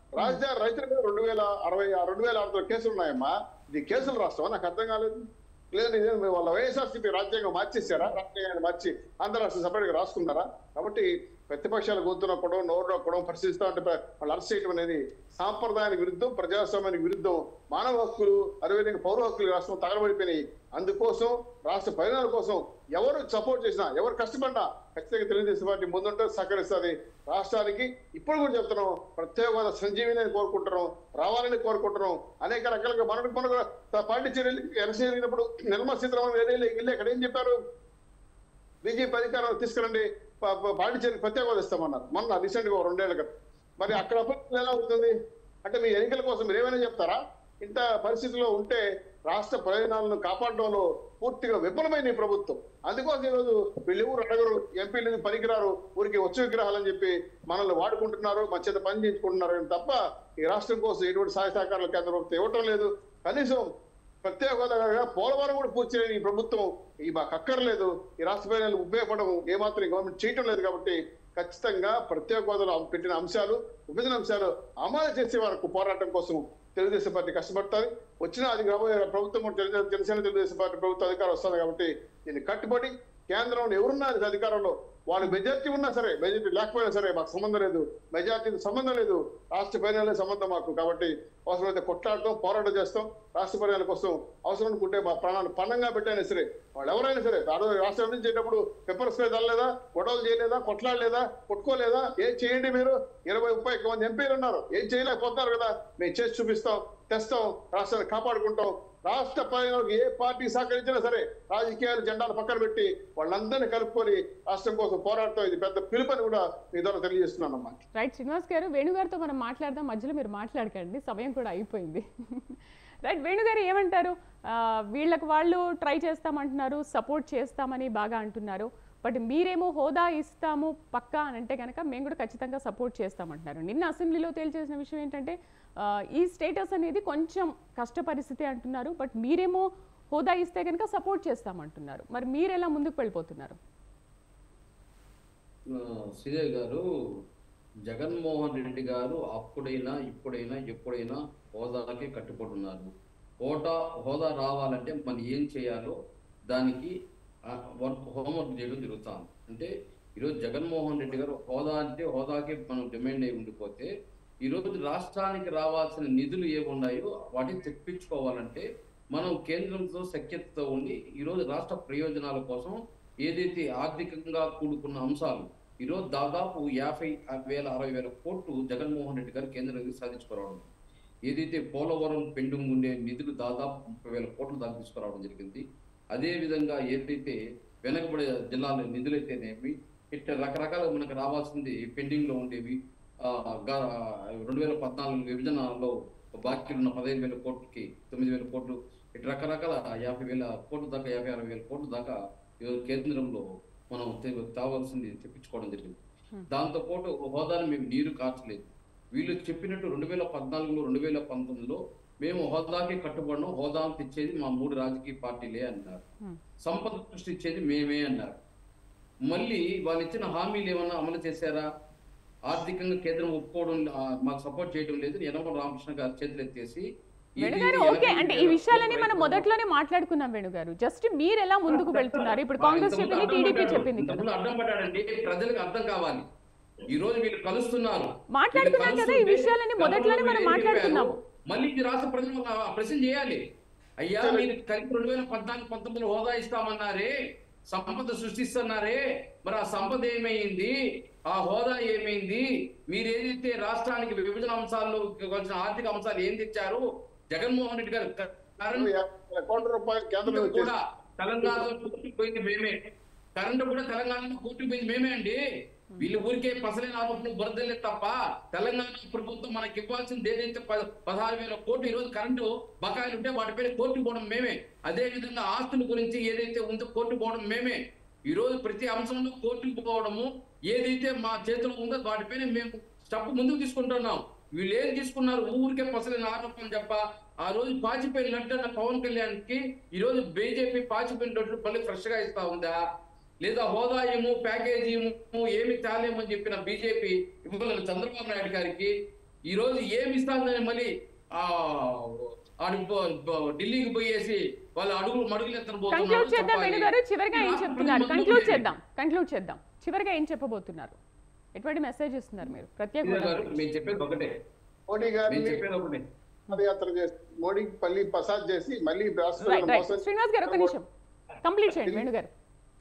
రాజధాని రైతుల మీద రెండు వేల అరవై రెండు వేల అరవై కేసులు ఉన్నాయమ్మా ఇది కేసుల రాష్ట్రం నాకు అర్థం కాలేదు లేదు ఇదేం వాళ్ళ వైఎస్ఆర్సీపీ రాజ్యాంగం మార్చేశారా రాజ్యాంగాన్ని మార్చి ఆంధ్ర రాష్ట్రం సపరేట్గా రాసుకున్నారా కాబట్టి ప్రతిపక్షాలు గొంతు నొక్కడం నోరు నొక్కడం పరిశీలిస్తా ఉంటే ప్ర- వాళ్ళు అరెస్ట్ చేయడం అనేది సాంప్రదాయానికి విరుద్ధం ప్రజాస్వామ్యానికి విరుద్ధం మానవ హక్కులు అదేవిధంగా పౌర హక్కులు ఈ రాష్ట్రం తగలబడిపోయినాయి అందుకోసం రాష్ట్ర పరిణామాల కోసం ఎవరు సపోర్ట్ చేసినా ఎవరు కష్టపడ్డా ఖచ్చితంగా తెలుగుదేశం పార్టీ ముందుంటే సహకరిస్తుంది రాష్ట్రానికి ఇప్పుడు కూడా చెప్తున్నాం ప్రత్యేక హోదా సంజీవిని అని కోరుకుంటున్నాం రావాలని కోరుకుంటున్నాం అనేక రకాలుగా మనకు మనకు పాండిచేరి ఎలక్షన్ జరిగినప్పుడు నిర్మలా సీతారామన్ వేరే వెళ్ళి అక్కడ ఏం చెప్పారు బీజేపీ అధికారం తీసుకురండి ప- ప- పాండిచేరికి ప్రత్యేక హోదా ఇస్తామన్నారు మొన్న రీసెంట్ గా ఓ రెండేళ్ల క్రితం మరి అక్కడ అభివృద్ధి ఎలా అవుతుంది అంటే మీ ఎన్నికల కోసం మీరు ఏమైనా చెప్తారా ఇంత పరిస్థితిలో ఉంటే రాష్ట్ర ప్రయోజనాలను కాపాడడంలో పూర్తిగా విఫలమైన ఈ ప్రభుత్వం అందుకోసం ఈరోజు వీళ్ళు ఎవరు అడగరు ఎంపీలు పనికిరారు ఊరికి వచ్చే విగ్రహాలని చెప్పి మనల్ని వాడుకుంటున్నారు మా చేత పని చేయించుకుంటున్నారు అని తప్ప ఈ రాష్ట్రం కోసం ఎటువంటి సహాయ సహకారాలు కేంద్ర ప్రభుత్వం ఇవ్వటం లేదు కనీసం ప్రత్యేక హోదా పోలవరం కూడా పూర్తి చేయని ఈ ప్రభుత్వం ఈ మాకు అక్కర్లేదు ఈ రాష్ట్ర ప్రజలకు ఉపయోగపడడం ఏమాత్రం ఈ గవర్నమెంట్ చేయటం లేదు కాబట్టి ఖచ్చితంగా ప్రత్యేక హోదాలో పెట్టిన అంశాలు విభజన అంశాలు అమలు చేసే వరకు పోరాటం కోసం తెలుగుదేశం పార్టీ కష్టపడుతుంది వచ్చిన అది రాబోయే ప్రభుత్వం కూడా తెలుగు- జనసేన తెలుగుదేశం పార్టీ ప్రభుత్వ అధికారం వస్తుంది కాబట్టి దీన్ని కట్టుబడి కేంద్రంలో ఎవరున్నారు ఈ అధికారంలో వాళ్ళు మెజార్టీ ఉన్నా సరే మెజార్టీ లేకపోయినా సరే మాకు సంబంధం లేదు మెజార్టీకి సంబంధం లేదు రాష్ట్ర ప్రజలే సంబంధం మాకు కాబట్టి అవసరమైతే కొట్లాడటం పోరాటం చేస్తాం రాష్ట్ర ప్రజల కోసం అవసరం అనుకుంటే మా ప్రాణాలు పన్నంగా పెట్టైనా సరే వాళ్ళు ఎవరైనా సరే ఆ రోజు రాష్ట్రం నుంచి చేసేటప్పుడు పెప్పర్ స్ప్రే చల్లలేదా గొడవలు చేయలేదా కొట్లాడలేదా కొట్టుకోలేదా ఏం చేయండి మీరు ఇరవై ముప్పై మంది ఎంపీలు ఉన్నారు ఏం చేయలేకపోతున్నారు కదా మేము చేసి చూపిస్తాం తెస్తాం రాష్ట్రాన్ని కాపాడుకుంటాం రాష్ట్ర ప్రజలకు ఏ పార్టీ సహకరించినా సరే రాజకీయాలు జెండాలు పక్కన పెట్టి వాళ్ళందరినీ కలుపుకొని రాష్ట్రం కోసం పోరాటం ఇది పెద్ద పిలుపని కూడా మీ ద్వారా తెలియజేస్తున్నానమ్మా రైట్ శ్రీనివాస్ గారు వేణుగారితో మనం మాట్లాడదాం మధ్యలో మీరు మాట్లాడకండి సమయం కూడా అయిపోయింది రైట్ వేణుగారు ఏమంటారు ఆ, వీళ్ళకి వాళ్ళు ట్రై చేస్తామంటున్నారు సపోర్ట్ చేస్తామని బాగా అంటున్నారు బట్ మీరేమో హోదా ఇస్తాము పక్కా అని అంటే కనుక మేము కూడా ఖచ్చితంగా సపోర్ట్ చేస్తామంటున్నారు నిన్న అసెంబ్లీలో తేల్చేసిన విషయం ఏంటంటే ఆ, ఈ స్టేటస్ అనేది కొంచెం కష్ట పరిస్థితి అంటున్నారు బట్ మీరేమో హోదా ఇస్తే కనుక సపోర్ట్ చేస్తామంటున్నారు మరి మీరు ఎలా ముందుకు వెళ్ళిపోతున్నారు ఆ, శ్రీదేవి గారు జగన్మోహన్ రెడ్డి గారు అప్పుడైనా ఇప్పుడైనా ఎప్పుడైనా హోదాకి కట్టుబడి ఉన్నారు హోదా హోదా రావాలంటే మనం ఏం చేయాలో దానికి ఆ, వర్క్ హోంవర్క్ చేయడం జరుగుతాను అంటే ఈరోజు జగన్మోహన్ రెడ్డి గారు హోదా అంటే హోదాకి మనం డిమాండ్ అయి ఉండిపోతే ఈరోజు రాష్ట్రానికి రావాల్సిన నిధులు ఏమున్నాయో వాటిని తెప్పించుకోవాలంటే మనం కేంద్రంతో సఖ్యతతో ఉండి ఈరోజు రాష్ట్ర ప్రయోజనాల కోసం ఏదైతే ఆర్థికంగా కూడుకున్న అంశాలు ఈరోజు దాదాపు యాభై వేల అరవై వేల కోట్లు జగన్మోహన్ రెడ్డి గారు కేంద్రం నుంచి సాధించుకురావడం ఏదైతే పోలవరం పెండింగ్ ఉండే నిధులు దాదాపు ముప్పై వేల కోట్లు దాకా తీసుకురావడం జరిగింది అదే విధంగా ఏదైతే వెనకబడే జిల్లాల నిధులైతేనేమి ఇట్లా రకరకాల మనకు రావాల్సింది పెండింగ్ లో ఉండేవి ఆ, గ- రెండు వేల పద్నాలుగు విభజనలో బాకీ ఉన్న పదిహేను వేల కోట్లకి తొమ్మిది వేల కోట్లు ఇటు రకరకాల యాభై వేల కోట్ల దాకా యాభై అరవై వేల కోట్ల దాకా ఈరోజు కేంద్రంలో మనం తె- తేవాల్సింది తెప్పించుకోవడం జరిగింది దాంతో పాటు హోదాను మేము నీరు కార్చలేదు వీళ్ళు చెప్పినట్టు రెండు వేల పద్నాలుగులో రెండు వేల పంతొమ్మిదిలో మేము హోదాకి కట్టుబడిన హోదాను తెచ్చేది మా మూడు రాజకీయ పార్టీలే అన్నారు Hmm. సంపద సృష్టించేది మేమే అన్నారు మళ్ళీ వాళ్ళు ఇచ్చిన హామీలు ఏమన్నా అమలు చేశారా ఆర్థికంగా కేంద్రం ఒప్పుకోవడం ఆ, మాకు సపోర్ట్ చేయడం లేదు యనమల రామకృష్ణ గారి చేతులు ఎత్తేసి ఇది వేణుగారు ఎనభై ఓకే అంటే ఈ వేల విషయాలని కోట్ల మనం రైతులు మొదట్లోనే మాట్లాడుకున్నాం వేణుగారు జస్ట్ మీరు ఎలా ముందుకు వెళ్తున్నారు ఇప్పుడు కాంగ్రెస్ ఇంతకుముందు చెప్పింది అడ్డం టీడీపీ పడ్డాడు. చెప్పింది కదా ఇంతకుముందు అడ్డం పడ్డాడండి ప్రజలకు అర్థం కావాలి ఈ రోజు వీళ్ళు కలుస్తున్నారు మాట్లాడుకున్నాం వీళ్ళు కదా ఈ కలుస్తుంటే విషయాలని మొదట్లోనే మనం గతంలో మాట్లాడుకున్నాము చెప్పారు, మళ్ళీ ఇది రాష్ట్ర ప్రజలు ఒక ప్రశ్న చేయాలి అయ్యా మీరు కలిపి రెండు వేల పద్నాలుగు పంతొమ్మిదిలో హోదా ఇస్తామన్నారే సంపద సృష్టిస్తున్నారే మరి ఆ సంపద ఏమైంది ఆ హోదా ఏమైంది మీరు ఏదైతే రాష్ట్రానికి విభజన అంశాల్లో వచ్చిన ఆర్థిక అంశాలు ఏం తెచ్చారు జగన్మోహన్ రెడ్డి గారు కరెంట్ యాభై వేల కోట్ల రూపాయలు కేంద్రం నుంచి కూడా తెలంగాణలో కోర్టుకు పోయింది మేమే కరెంట్ కూడా తెలంగాణలో కోర్టుకు పోయింది మేమే అండి వీళ్ళు ఊరికే పసలేని ఆరోపణలు బురదలే తప్ప తెలంగాణ ప్రభుత్వం మనకి ఇవ్వాల్సింది ఏదైతే ప- పదహారు వేల కోట్లు ఈ రోజు కరెంటు బకాయిలు ఉంటే వాటిపైన కోర్టు పోవడం మేమే అదే విధంగా ఆస్తుల గురించి ఏదైతే ఉందో కోర్టు పోవడం మేమే ఈ రోజు ప్రతి అంశంలో కోర్టుకు పోవడము ఏదైతే మా చేతిలో ఉందో వాటిపైన మేము స్టెప్ ముందుకు తీసుకుంటున్నాం వీళ్ళు ఏం తీసుకున్నారు ఊరికే పసలేని ఆరోపణ చెప్ప ఆ రోజు పాచిపోయిన నట్టు పవన్ కళ్యాణ్ కి ఈ రోజు బీజేపీ పాచిపోయిన నట్లు మళ్ళీ ఫ్రెష్ గా ఇస్తా ఉందా లేదా హోదా ఏమో ప్యాకేజీ ఏమో ఏమి తేలేమని చెప్పిన బీజేపీ ఇవ్వలేదు చంద్రబాబు నాయుడు గారికి ఈ రోజు ఏమి ఇస్తానని మళ్ళీ ఆ ఆడు పో- పో- ఢిల్లీకి పోయేసి వాళ్ళ అడుగులు మడుగులు ఎత్తన కంక్లూడ్ చేద్దాం వేణు గారు చివరిగా ఏం చెప్తున్నారు కంక్లూడ్ చేద్దాం కంక్లూడ్ చేద్దాం చివరిగా ఏం చెప్పబోతున్నారు ఎటువంటి మెసేజ్ ఇస్తున్నారు మీరు ప్రత్యేక హోదా గురించి? మేము చెప్పేది ఒకటే మోడీ మేము గారిని చెప్పేది ఒకటే పాదయాత్ర చేసి మోడీకి పల్లి ప్రసాద్ చేసి మళ్ళీ రాష్ట్ర రైట్ ప్రజలను రైట్ మోసం శ్రీనివాస్ గారు ఒక నిమిషం కంప్లీట్ చేయండి వేణు గారు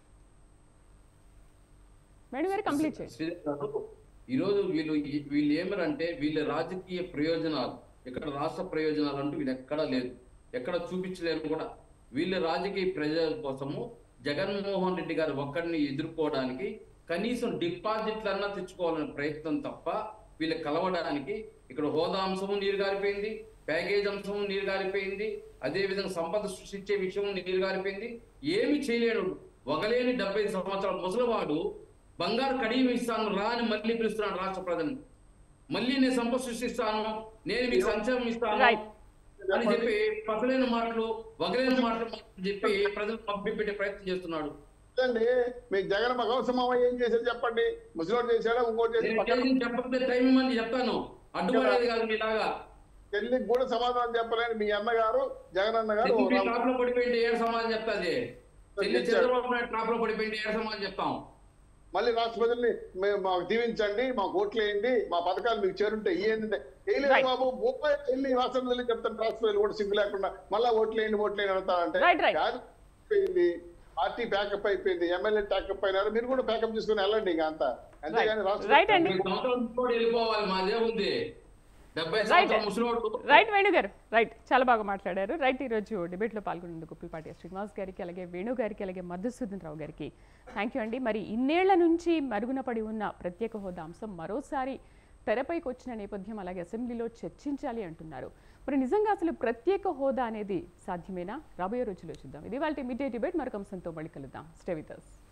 వేణు గారు కంప్లీట్ చేయండి శ్రీధర్ గారు, ఈరోజు వీళ్ళు వీళ్ళు ఏమరంటే వీళ్ళ రాజకీయ ప్రయోజనాలు ఇక్కడ రాష్ట్ర ప్రయోజనాలు అంటూ వీళ్ళు ఎక్కడా లేదు ఎక్కడ చూపించలేరు కూడా వీళ్ళ రాజకీయ ప్రయోజనాల కోసము జగన్మోహన్ రెడ్డి గారు ఒక్కడిని ఎదుర్కోవడానికి కనీసం డిపాజిట్లన్నా తెచ్చుకోవాలనే ప్రయత్నం తప్ప వీళ్ళు కలవడానికి ఇక్కడ హోదా అంశము నీరు గారిపోయింది ప్యాకేజ్ అంశము నీరు గారిపోయింది అదే విధంగా సంపద సృష్టించే విషయం నీరు గారిపోయింది ఏమి చేయలేడు ఒకలేని డెబ్బై సంవత్సరాల ముసలివాడు బంగారు కడియం ఇస్తాను రా అని మళ్ళీ పిలుస్తున్నాడు రాష్ట్ర ప్రజల్ని మళ్ళీ నేను సంపద సృష్టిస్తాను నేను మీకు సంక్షేమం ఇస్తాను Right. అని చెప్పి పసలేని మాటలు వగలేని మాటలు చెప్పి ప్రజలు పంపిపెట్టే ప్రయత్నం చేస్తున్నాడు అండి మీకు జగన్ మగవసమావ ఏం చేశాడు చెప్పండి ముసలోడు చేశాడా ఇంకోటి చేసి నేను పక్కన చేసింది చెప్పకపోతే టైం ఇవ్వమని చెప్తాను అడ్డుపడేది కాదు మీలాగా చెల్లికి కూడా సమాధానం చెప్పలేని మీ అన్నగారు జగన్ అన్న గారు చెల్లి ట్రాప్ లో పడిపోయింది ఏడు సమాధానం చెప్తాది చెల్లి చంద్రబాబు నాయుడు ట్రాప్ లో పడిపోయింది ఏడు సమాధానం చెప్తాం మళ్ళీ రాష్ట్ర ప్రజల్ని మేము మాకు దీవించండి మాకు ఓట్లు వేయండి మా పథకాలు మీకు చేరుంటే ఏంటంటే వేయలేదు Right. బాబు ముప్పై వెళ్ళి రాష్ట్ర ప్రజలు చెప్తాను రాష్ట్ర ప్రజలు కూడా సిగ్గు లేకుండా మళ్ళా ఓట్లు వేయండి ఓట్లు వేయండి అడుగుతారంటే Right, right. కాదు, అయిపోయింది పార్టీ ప్యాకప్ అయిపోయింది ఎమ్మెల్యే ప్యాకప్ అయినారు మీరు కూడా ప్యాకప్ చేసుకుని వెళ్ళండి ఇక అంతా అంతేగాని రాష్ట్ర రైట్ అండి డెబ్బై సంవత్సరాలు కూడా వెళ్ళిపోవాలి మాదే ఉంది డెబ్బై Right. సంవత్సరాలు ముసలోడు రైట్ వేణు గారు రైట్ చాలా బాగా మాట్లాడారు రైట్ ఈరోజు డిబేట్లో పాల్గొన్నందుకు పుల్పాటి శ్రీనివాస్ గారికి అలాగే వేణు గారికి అలాగే మధుసూదన్ రావు గారికి థ్యాంక్ యూ అండి మరి ఇన్నేళ్ల నుంచి మరుగున పడి ఉన్న ప్రత్యేక హోదా అంశం మరోసారి తెరపైకి వచ్చిన నేపథ్యం అలాగే అసెంబ్లీలో చర్చించాలి అంటున్నారు మరి నిజంగా అసలు ప్రత్యేక హోదా అనేది సాధ్యమేనా రాబోయే రోజుల్లో చూద్దాం ఇది వాళ్ళ మీడియా డిబేట్ మరొక అంశంతో మళ్ళీ కలుద్దాం స్టే విత్ us.